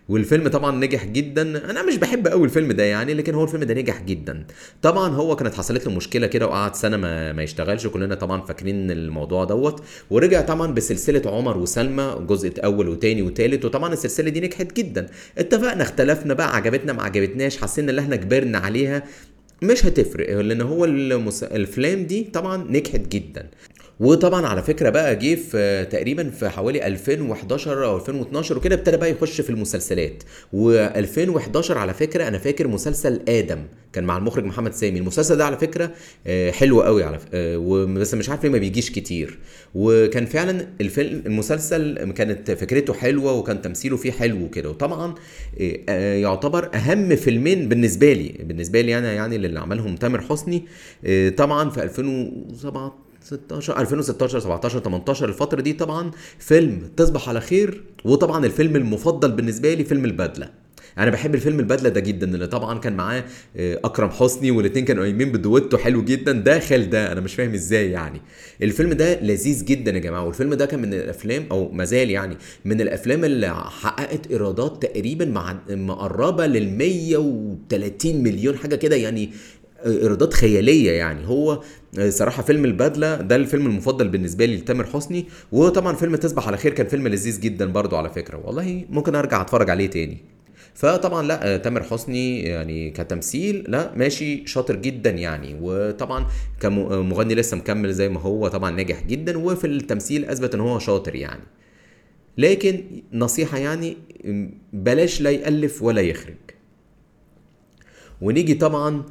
S1: والفيلم طبعا نجح جدا انا مش بحب قوي الفيلم ده يعني لكن هو الفيلم ده نجح جدا طبعا هو كانت حصلت له مشكله كده وقعد سنه ما, ما يشتغلش كلنا طبعا فاكرين الموضوع دوت ورجع طبعا بسلسله عمر وسلمى جزء اول وتاني وتالت وطبعا السلسله دي نجحت جدا اتفقنا اختلفنا بقى عجبتنا ما عجبتناش حسينا ان احنا كبرنا عليها مش هتفرق لان هو المس... الافلام دي طبعا نجحت جدا وطبعا على فكره بقى جه في تقريبا في حوالي 2011 او 2012 وكده ابتدى بقى يخش في المسلسلات و2011 على فكره انا فاكر مسلسل ادم كان مع المخرج محمد سامي المسلسل ده على فكره آه، حلو قوي على فكرة بس مش عارف ليه ما بيجيش كتير وكان فعلا الفيلم المسلسل كانت فكرته حلوه وكان تمثيله فيه حلو وكده وطبعا آه، آه، يعتبر اهم فيلمين بالنسبه لي بالنسبه لي انا يعني اللي عملهم تامر حسني طبعا في 2017 16 2016 17 18 الفتره دي طبعا فيلم تصبح على خير وطبعا الفيلم المفضل بالنسبه لي فيلم البدله انا بحب الفيلم البدله ده جدا اللي طبعا كان معاه آه، اكرم حسني والاثنين كانوا قايمين بدويتو حلو جدا داخل ده انا مش فاهم ازاي يعني الفيلم ده لذيذ جدا يا جماعه والفيلم ده كان من الافلام او مازال يعني من الافلام اللي حققت ايرادات تقريبا مع مقربه لل 130 مليون حاجه كده يعني ايرادات خياليه يعني هو صراحة فيلم البدلة ده الفيلم المفضل بالنسبة لي لتامر حسني وطبعا فيلم تصبح على خير كان فيلم لذيذ جدا برضو على فكرة والله ممكن ارجع اتفرج عليه تاني فطبعا لا تامر حسني يعني كتمثيل لا ماشي شاطر جدا يعني وطبعا كمغني لسه مكمل زي ما هو طبعا ناجح جدا وفي التمثيل اثبت ان هو شاطر يعني لكن نصيحة يعني بلاش لا يألف ولا يخرج ونيجي طبعا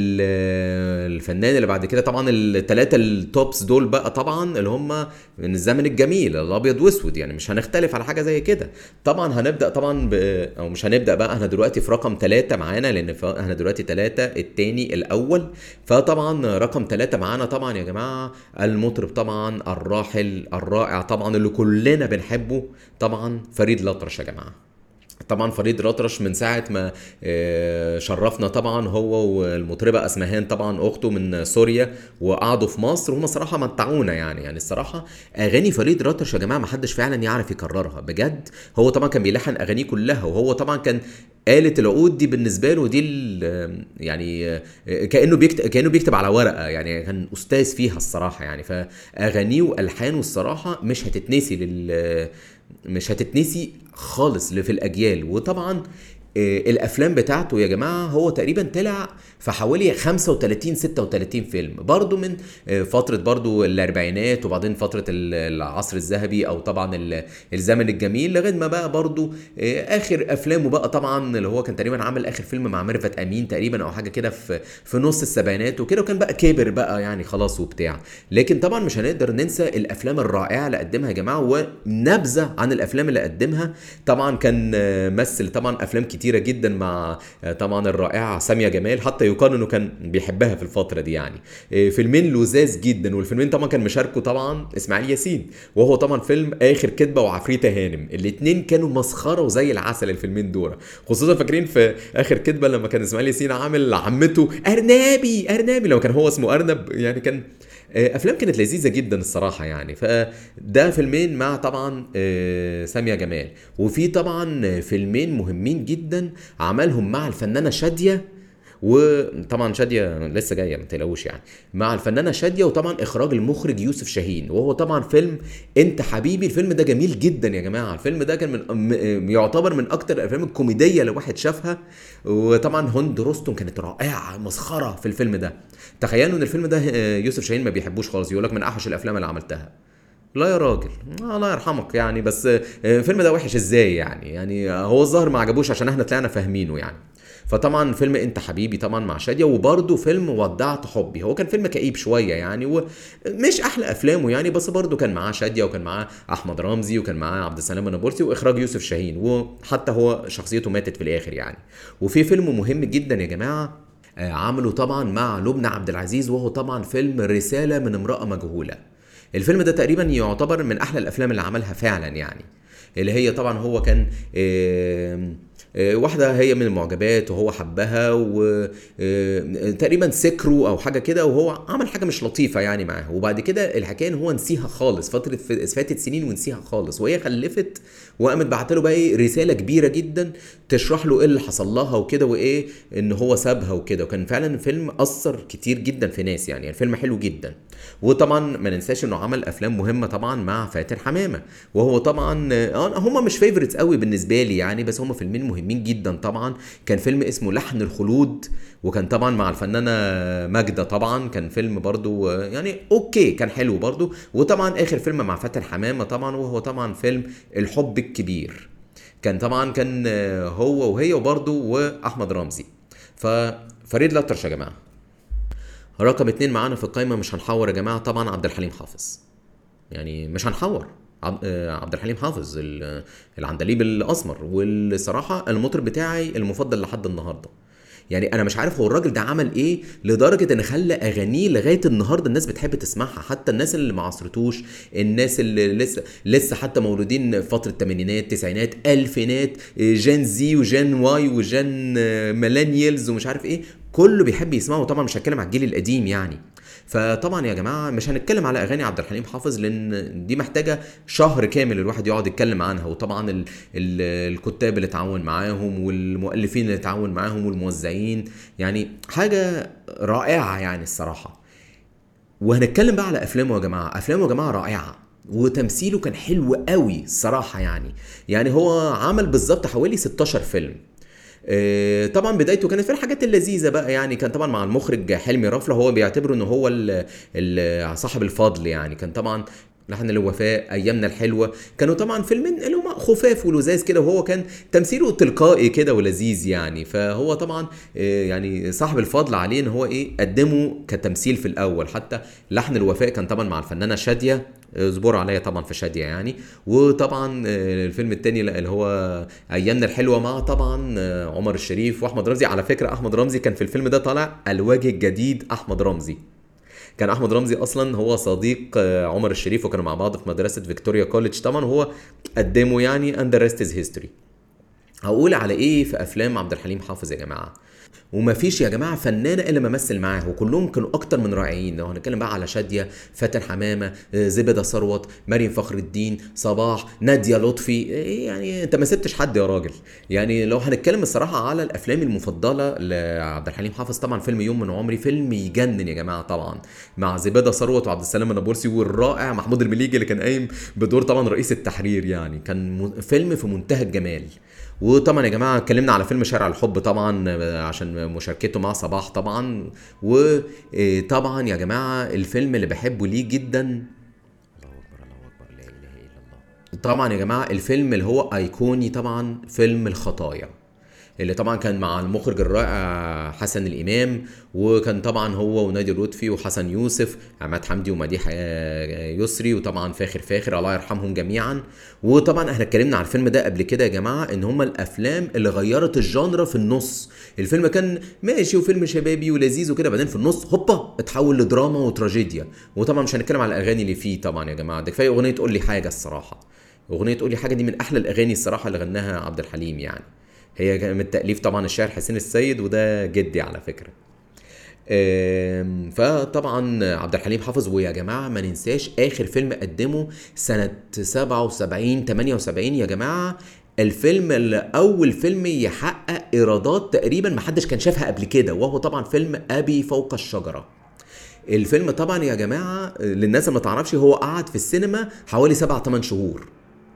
S1: للفنان اللي بعد كده طبعا الثلاثه التوبس دول بقى طبعا اللي هم من الزمن الجميل الابيض واسود يعني مش هنختلف على حاجه زي كده طبعا هنبدا طبعا ب... او مش هنبدا بقى احنا دلوقتي في رقم ثلاثة معانا لان احنا دلوقتي ثلاثة الثاني الاول فطبعا رقم ثلاثة معانا طبعا يا جماعه المطرب طبعا الراحل الرائع طبعا اللي كلنا بنحبه طبعا فريد الأطرش يا جماعه طبعا فريد رطرش من ساعه ما آه، شرفنا طبعا هو والمطربه اسمهان طبعا اخته من سوريا وقعدوا في مصر وهم صراحه متعونا يعني يعني الصراحه اغاني فريد رطرش يا جماعه ما حدش فعلا يعرف يكررها بجد هو طبعا كان بيلحن اغانيه كلها وهو طبعا كان آلة العود دي بالنسبة له دي يعني آه، كأنه بيكتب كأنه بيكتب على ورقة يعني كان أستاذ فيها الصراحة يعني فأغانيه وألحانه الصراحة مش هتتنسي لل مش هتتنسي خالص اللي في الاجيال وطبعا آه، الافلام بتاعته يا جماعه هو تقريبا طلع في حوالي 35 36 فيلم برضو من آه، فتره برضو الاربعينات وبعدين فتره العصر الذهبي او طبعا الزمن الجميل لغايه ما بقى برضو آه، اخر افلامه بقى طبعا اللي هو كان تقريبا عامل اخر فيلم مع ميرفت امين تقريبا او حاجه كده في في نص السبعينات وكده وكان بقى كبر بقى يعني خلاص وبتاع لكن طبعا مش هنقدر ننسى الافلام الرائعه اللي قدمها يا جماعه ونبذه عن الافلام اللي قدمها طبعا كان مثل طبعا افلام كتيره جدا مع طبعا الرائعه ساميه جمال حتى يقال انه كان بيحبها في الفتره دي يعني إيه، فيلمين لذاذ جدا والفيلمين طبعا كان مشاركه طبعا اسماعيل ياسين وهو طبعا فيلم اخر كدبه وعفريته هانم الاثنين كانوا مسخره وزي العسل الفيلمين دول خصوصا فاكرين في اخر كدبه لما كان اسماعيل ياسين عامل عمته ارنبي ارنبي لو كان هو اسمه ارنب يعني كان آه، افلام كانت لذيذه جدا الصراحه يعني فده فيلمين مع طبعا آه، ساميه جمال وفي طبعا فيلمين مهمين جدا عملهم مع الفنانه شاديه وطبعا شاديه لسه جايه ما تقلقوش يعني مع الفنانه شاديه وطبعا اخراج المخرج يوسف شاهين وهو طبعا فيلم انت حبيبي الفيلم ده جميل جدا يا جماعه الفيلم ده كان من يعتبر من اكتر الافلام الكوميديه اللي واحد شافها وطبعا هند رستم كانت رائعه مسخره في الفيلم ده تخيلوا ان الفيلم ده آه، يوسف شاهين ما بيحبوش خالص يقول لك من اوحش الافلام اللي عملتها لا يا راجل الله يرحمك يعني بس آه، الفيلم ده وحش ازاي يعني يعني هو الظاهر ما عجبوش عشان احنا طلعنا فاهمينه يعني فطبعا فيلم انت حبيبي طبعا مع شاديه وبرده فيلم ودعت حبي هو كان فيلم كئيب شويه يعني ومش احلى افلامه يعني بس برده كان معاه شاديه وكان معاه احمد رمزي وكان معاه عبد السلام النابلسي واخراج يوسف شاهين وحتى هو شخصيته ماتت في الاخر يعني وفي فيلم مهم جدا يا جماعه آه، عمله طبعا مع لبنى عبد العزيز وهو طبعا فيلم رساله من امراه مجهوله الفيلم ده تقريبا يعتبر من احلى الافلام اللي عملها فعلا يعني اللي هي طبعا هو كان آه، واحدة هي من المعجبات وهو حبها وتقريبا سكروا او حاجة كده وهو عمل حاجة مش لطيفة يعني معاها وبعد كده الحكاية ان هو نسيها خالص فترة فاتت سنين ونسيها خالص وهي خلفت وقامت بعت له بقى ايه رسالة كبيرة جدا تشرح له ايه اللي حصل لها وكده وايه ان هو سابها وكده وكان فعلا فيلم اثر كتير جدا في ناس يعني الفيلم حلو جدا وطبعا ما ننساش انه عمل افلام مهمة طبعا مع فاتن حمامة وهو طبعا آه، هم مش فيفورتس قوي بالنسبة لي يعني بس هم فيلمين مهمين جدا طبعا كان فيلم اسمه لحن الخلود وكان طبعا مع الفنانة ماجدة طبعا كان فيلم برضو آه، يعني اوكي كان حلو برضو وطبعا اخر فيلم مع فاتن حمامة طبعا وهو طبعا فيلم الحب الكبير كان طبعا كان آه، هو وهي وبرضه واحمد رمزي ففريد الأطرش يا جماعه رقم اتنين معانا في القايمه مش هنحور يا جماعه طبعا عبد الحليم حافظ يعني مش هنحور عب- آه، عبد الحليم حافظ ال- العندليب الاسمر والصراحه المطرب بتاعي المفضل لحد النهارده يعني انا مش عارف هو الراجل ده عمل ايه لدرجه ان خلى اغانيه لغايه النهارده الناس بتحب تسمعها حتى الناس اللي ما عصرتوش الناس اللي لسه لسه حتى مولودين في فتره الثمانينات تسعينات الفينات جين زي وجين واي وجين ميلينيالز ومش عارف ايه كله بيحب يسمعه طبعا مش هتكلم على الجيل القديم يعني فطبعا يا جماعه مش هنتكلم على اغاني عبد الحليم حافظ لان دي محتاجه شهر كامل الواحد يقعد يتكلم عنها وطبعا ال ال الكتاب اللي اتعاون معاهم والمؤلفين اللي اتعاون معاهم والموزعين يعني حاجه رائعه يعني الصراحه وهنتكلم بقى على افلامه يا جماعه افلامه يا جماعه رائعه وتمثيله كان حلو قوي الصراحه يعني يعني هو عمل بالظبط حوالي 16 فيلم آه، طبعا بدايته كانت في الحاجات اللذيذه بقى يعني كان طبعا مع المخرج حلمي رفله هو بيعتبره ان هو ال- ال- صاحب الفضل يعني كان طبعا لحن الوفاء ايامنا الحلوه كانوا طبعا فيلمين اللي هم خفاف ولذاذ كده وهو كان تمثيله تلقائي كده ولذيذ يعني فهو طبعا آه، يعني صاحب الفضل عليه ان هو ايه قدمه كتمثيل في الاول حتى لحن الوفاء كان طبعا مع الفنانه شاديه اصبروا عليا طبعا في شاديه يعني وطبعا آه، الفيلم التاني لا، اللي هو ايامنا الحلوه مع طبعا آه، عمر الشريف واحمد رمزي على فكره احمد رمزي كان في الفيلم ده طالع الوجه الجديد احمد رمزي كان احمد رمزي اصلا هو صديق آه، عمر الشريف وكانوا مع بعض في مدرسه فيكتوريا كوليدج طبعا وهو قدمه يعني اند ريست از هيستوري هقول على ايه في افلام عبد الحليم حافظ يا جماعه ومفيش يا جماعه فنانه الا ما مثل معاه وكلهم كانوا اكتر من رائعين لو هنتكلم بقى على شاديه فاتن حمامه آه، زبده ثروت مريم فخر الدين صباح ناديه لطفي إيه يعني انت ما سبتش حد يا راجل يعني لو هنتكلم الصراحه على الافلام المفضله لعبد الحليم حافظ طبعا فيلم يوم من عمري فيلم يجنن يا جماعه طبعا مع زبده ثروت وعبد السلام النابلسي والرائع محمود المليجي اللي كان قايم بدور طبعا رئيس التحرير يعني كان م- فيلم في منتهى الجمال وطبعا يا جماعه اتكلمنا على فيلم شارع الحب طبعا آه، عشان مشاركته مع صباح طبعا وطبعا يا جماعه الفيلم اللي بحبه ليه جدا الله اكبر الله اكبر لا اله الا الله طبعا يا جماعه الفيلم اللي هو ايقوني طبعا فيلم الخطايا اللي طبعا كان مع المخرج الرائع حسن الامام وكان طبعا هو ونادي لطفي وحسن يوسف عماد حمدي ومديح آه، يسري وطبعا فاخر فاخر الله يرحمهم جميعا وطبعا احنا اتكلمنا على الفيلم ده قبل كده يا جماعه ان هما الافلام اللي غيرت الجانرا في النص الفيلم كان ماشي وفيلم شبابي ولذيذ وكده بعدين في النص هوبا اتحول لدراما وتراجيديا وطبعا مش هنتكلم على الاغاني اللي فيه طبعا يا جماعه ده كفايه اغنيه تقول لي حاجه الصراحه اغنيه تقول لي حاجه دي من احلى الاغاني الصراحه اللي غناها عبد الحليم يعني هي كان من تاليف طبعا الشاعر حسين السيد وده جدي على فكره آم، فطبعا عبد الحليم حافظ ويا جماعه ما ننساش اخر فيلم قدمه سنه 77 78 يا جماعه الفيلم اللي اول فيلم يحقق ايرادات تقريبا ما حدش كان شافها قبل كده وهو طبعا فيلم ابي فوق الشجره الفيلم طبعا يا جماعه للناس اللي ما تعرفش هو قعد في السينما حوالي 7 8 شهور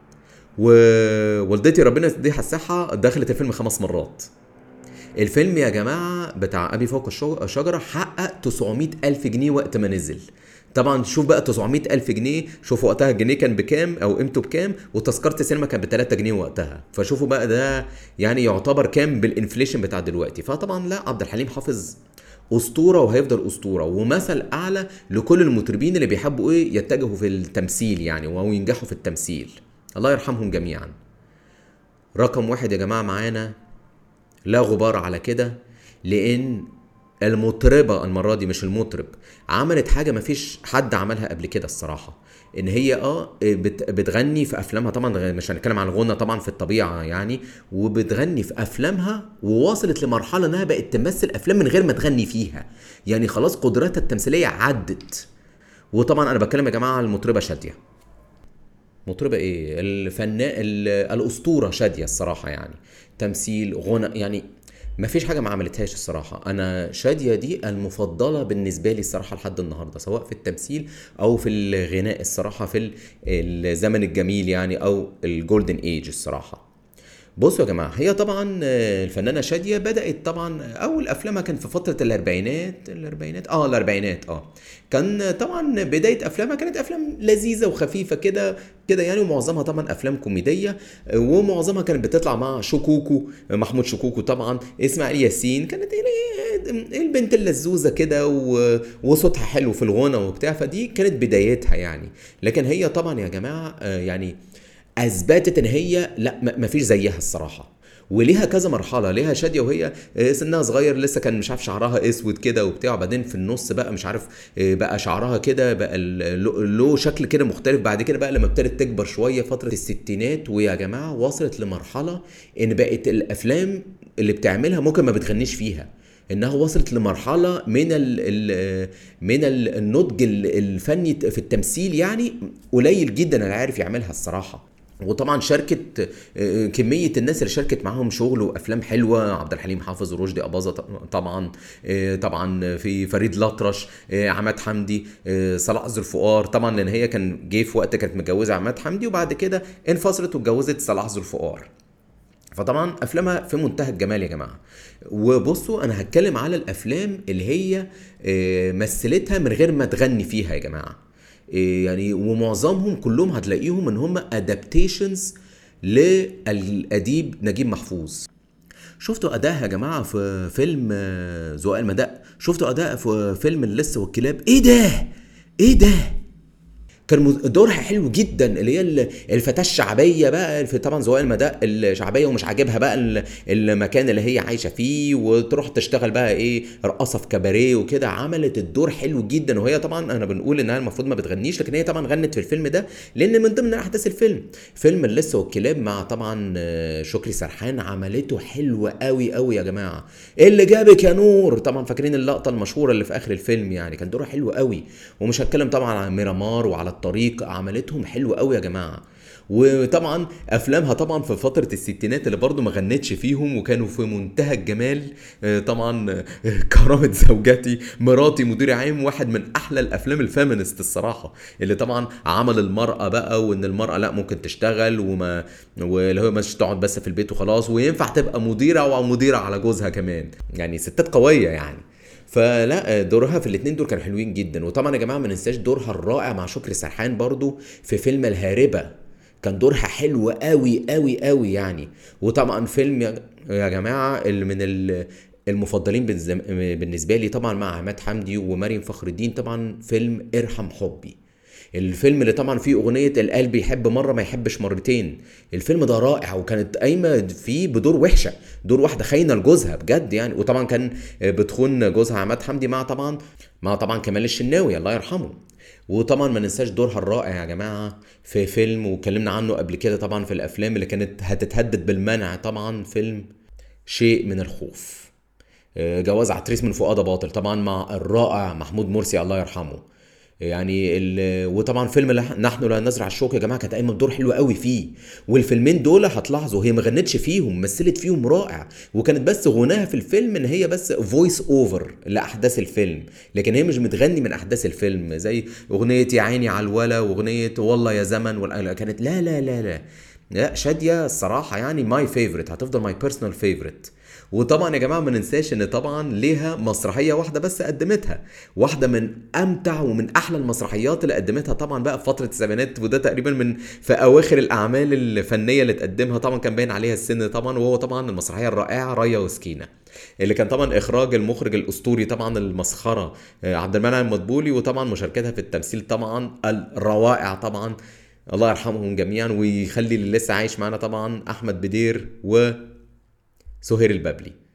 S1: ووالدتي ربنا يديها الصحه دخلت الفيلم خمس مرات الفيلم يا جماعة بتاع أبي فوق الشو- الشجرة حقق 900 ألف جنيه وقت ما نزل طبعا شوف بقى 900 ألف جنيه شوفوا وقتها الجنيه كان بكام أو قيمته بكام وتذكرة السينما كانت ب 3 جنيه وقتها فشوفوا بقى ده يعني يعتبر كام بالانفليشن بتاع دلوقتي فطبعا لا عبد الحليم حافظ أسطورة وهيفضل أسطورة ومثل أعلى لكل المطربين اللي بيحبوا إيه يتجهوا في التمثيل يعني أو ينجحوا في التمثيل الله يرحمهم جميعا رقم واحد يا جماعة معانا لا غبار على كده لان المطربه المره دي مش المطرب عملت حاجه ما فيش حد عملها قبل كده الصراحه ان هي اه بت بتغني في افلامها طبعا مش هنتكلم عن الغنى طبعا في الطبيعه يعني وبتغني في افلامها ووصلت لمرحله انها بقت تمثل افلام من غير ما تغني فيها يعني خلاص قدراتها التمثيليه عدت وطبعا انا بتكلم يا جماعه على المطربه شاديه مطربة ايه الفنان الاسطورة شادية الصراحة يعني تمثيل غنى يعني ما فيش حاجة ما عملتهاش الصراحة أنا شادية دي المفضلة بالنسبة لي الصراحة لحد النهاردة سواء في التمثيل أو في الغناء الصراحة في الزمن الجميل يعني أو الجولدن ايج الصراحة بصوا يا جماعه هي طبعا الفنانه شاديه بدات طبعا اول افلامها كان في فتره الاربعينات الاربعينات اه الاربعينات اه كان طبعا بدايه افلامها كانت افلام لذيذه وخفيفه كده كده يعني ومعظمها طبعا افلام كوميديه ومعظمها كانت بتطلع مع شكوكو محمود شكوكو طبعا اسماعيل ياسين كانت البنت اللزوزه كده وصوتها حلو في الغنى وبتاع فدي كانت بدايتها يعني لكن هي طبعا يا جماعه يعني اثبتت ان هي لا ما فيش زيها الصراحه وليها كذا مرحلة ليها شادية وهي سنها صغير لسه كان مش عارف شعرها اسود كده وبتاع وبعدين في النص بقى مش عارف بقى شعرها كده بقى له شكل كده مختلف بعد كده بقى لما ابتدت تكبر شوية فترة الستينات ويا جماعة وصلت لمرحلة ان بقت الافلام اللي بتعملها ممكن ما بتغنيش فيها انها وصلت لمرحله من ال ال من ال النضج الفني في التمثيل يعني قليل جدا اللي عارف يعملها الصراحه وطبعا شاركت كميه الناس اللي شاركت معاهم شغل وافلام حلوه عبد الحليم حافظ ورشدي اباظه طبعا طبعا في فريد الأطرش عماد حمدي صلاح ذو الفقار طبعا لان هي كان جه في وقت كانت متجوزه عماد حمدي وبعد كده انفصلت واتجوزت صلاح ذو الفقار فطبعا افلامها في منتهى الجمال يا جماعه وبصوا انا هتكلم على الافلام اللي هي مثلتها من غير ما تغني فيها يا جماعه يعني ومعظمهم كلهم هتلاقيهم ان هم ادابتيشنز للاديب نجيب محفوظ شفتوا اداءها يا جماعه في فيلم ذوقان المداء شفتوا اداء في فيلم اللص والكلاب ايه ده ايه ده كان دورها حلو جدا اللي هي الفتاه الشعبيه بقى في طبعا زوال المداء الشعبيه ومش عاجبها بقى المكان اللي هي عايشه فيه وتروح تشتغل بقى ايه رقاصه في كباريه وكده عملت الدور حلو جدا وهي طبعا انا بنقول انها المفروض ما بتغنيش لكن هي طبعا غنت في الفيلم ده لان من ضمن احداث الفيلم فيلم اللص والكلاب مع طبعا شكري سرحان عملته حلو قوي قوي يا جماعه ايه اللي جابك يا نور طبعا فاكرين اللقطه المشهوره اللي في اخر الفيلم يعني كان دورها حلو قوي ومش هتكلم طبعا على ميرامار وعلى الطريق عملتهم حلو قوي يا جماعه وطبعا افلامها طبعا في فتره الستينات اللي برضو ما غنتش فيهم وكانوا في منتهى الجمال طبعا كرامه زوجتي مراتي مدير عام واحد من احلى الافلام الفيمينست الصراحه اللي طبعا عمل المراه بقى وان المراه لا ممكن تشتغل وما واللي هو مش تقعد بس في البيت وخلاص وينفع تبقى مديره ومديره على جوزها كمان يعني ستات قويه يعني فلا دورها في الاثنين دول كانوا حلوين جدا وطبعا يا جماعه ما ننساش دورها الرائع مع شكري سرحان برضو في فيلم الهاربه كان دورها حلو قوي قوي قوي يعني وطبعا فيلم يا جماعه اللي من المفضلين بالنسبه لي طبعا مع عماد حمدي ومريم فخر الدين طبعا فيلم ارحم حبي الفيلم اللي طبعا فيه اغنيه القلب يحب مره ما يحبش مرتين الفيلم ده رائع وكانت قايمه فيه بدور وحشه دور واحده خاينه لجوزها بجد يعني وطبعا كان بتخون جوزها عماد حمدي مع طبعا مع طبعا كمال الشناوي الله يرحمه وطبعا ما ننساش دورها الرائع يا جماعه في فيلم واتكلمنا عنه قبل كده طبعا في الافلام اللي كانت هتتهدد بالمنع طبعا فيلم شيء من الخوف جواز عتريس من فؤاد باطل طبعا مع الرائع محمود مرسي الله يرحمه يعني وطبعا فيلم نحن لا نزرع الشوك يا جماعه كانت قايمه بدور حلو قوي فيه والفيلمين دول هتلاحظوا هي ما غنتش فيهم مثلت فيهم رائع وكانت بس غناها في الفيلم ان هي بس فويس اوفر لاحداث الفيلم لكن هي مش بتغني من احداث الفيلم زي اغنيه يا عيني على الولا واغنيه والله يا زمن كانت لا لا لا لا لا شاديه الصراحه يعني ماي فيفورت هتفضل ماي بيرسونال فيفورت وطبعا يا جماعه ما ننساش ان طبعا ليها مسرحيه واحده بس قدمتها واحده من امتع ومن احلى المسرحيات اللي قدمتها طبعا بقى في فتره السبعينات وده تقريبا من في اواخر الاعمال الفنيه اللي تقدمها طبعا كان باين عليها السن طبعا وهو طبعا المسرحيه الرائعه ريا وسكينه اللي كان طبعا اخراج المخرج الاسطوري طبعا المسخره عبد المنعم المدبولي وطبعا مشاركتها في التمثيل طبعا الروائع طبعا الله يرحمهم جميعا ويخلي اللي لسه عايش معانا طبعا احمد بدير و سهير البابلي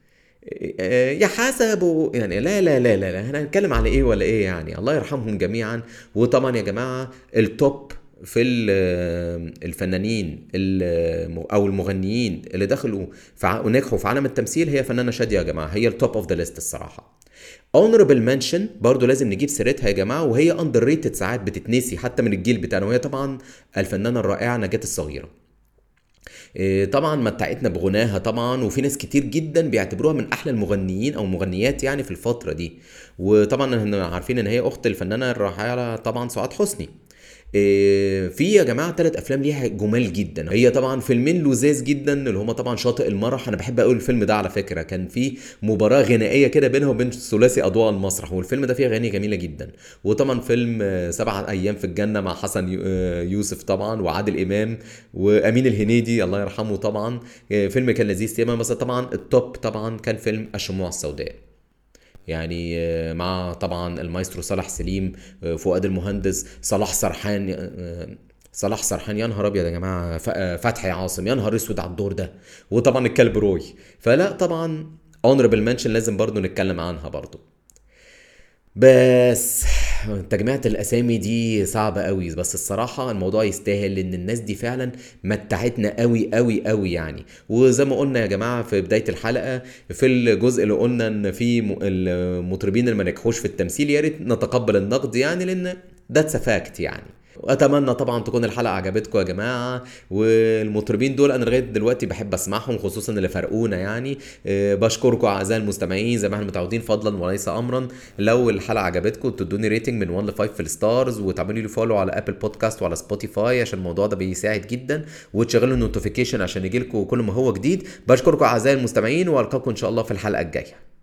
S1: آه، يا حسب و- يعني لا لا لا لا لا احنا هنتكلم على ايه ولا ايه يعني الله يرحمهم جميعا وطبعا يا جماعه التوب في ال- الفنانين ال- او المغنيين اللي دخلوا في ع- ونجحوا في عالم التمثيل هي فنانه شاديه يا جماعه هي التوب اوف ذا ليست الصراحه اونربل منشن برضو لازم نجيب سيرتها يا جماعه وهي اندر ريتد ساعات بتتنسي حتى من الجيل بتاعنا وهي طبعا الفنانه الرائعه نجاة الصغيره إيه، طبعا متعتنا بغناها طبعا وفي ناس كتير جدا بيعتبروها من احلى المغنيين او مغنيات يعني في الفتره دي وطبعا احنا عارفين ان هي اخت الفنانه الراحله طبعا سعاد حسني إيه، في يا جماعه ثلاث افلام ليها جمال جدا هي طبعا فيلمين لذاذ جدا اللي هما طبعا شاطئ المرح انا بحب قوي الفيلم ده على فكره كان في مباراه غنائيه كده بينها وبين ثلاثي اضواء المسرح والفيلم ده فيه اغاني جميله جدا وطبعا فيلم آه، سبعة ايام في الجنه مع حسن يو- آه، يوسف طبعا وعادل امام وامين الهنيدي الله يرحمه طبعا آه، فيلم كان لذيذ تماما بس طبعا التوب طبعا كان فيلم الشموع السوداء يعني آه، مع طبعا المايسترو صلاح سليم آه، فؤاد المهندس صلاح سرحان آه، صلاح سرحان يا نهار ابيض يا جماعه ف- آه، فتحي عاصم يا نهار اسود على الدور ده وطبعا الكلب روي فلا طبعا اونربل منشن لازم برضو نتكلم عنها برضو بس تجميعة الاسامي دي صعبة قوي بس الصراحة الموضوع يستاهل لان الناس دي فعلا متعتنا قوي قوي قوي يعني وزي ما قلنا يا جماعة في بداية الحلقة في الجزء اللي قلنا ان في م- المطربين اللي ما نجحوش في التمثيل يا ريت نتقبل النقد يعني لان ذاتس فاكت يعني واتمنى طبعا تكون الحلقه عجبتكم يا جماعه والمطربين دول انا لغايه دلوقتي بحب اسمعهم خصوصا اللي فرقونا يعني أه، بشكركم اعزائي المستمعين زي ما احنا متعودين فضلا وليس امرا لو الحلقه عجبتكم تدوني ريتنج من 1 ل 5 في الستارز وتعملوا لي فولو على ابل بودكاست وعلى سبوتيفاي عشان الموضوع ده بيساعد جدا وتشغلوا النوتيفيكيشن عشان يجيلكم كل ما هو جديد بشكركم اعزائي المستمعين والقاكم ان شاء الله في الحلقه الجايه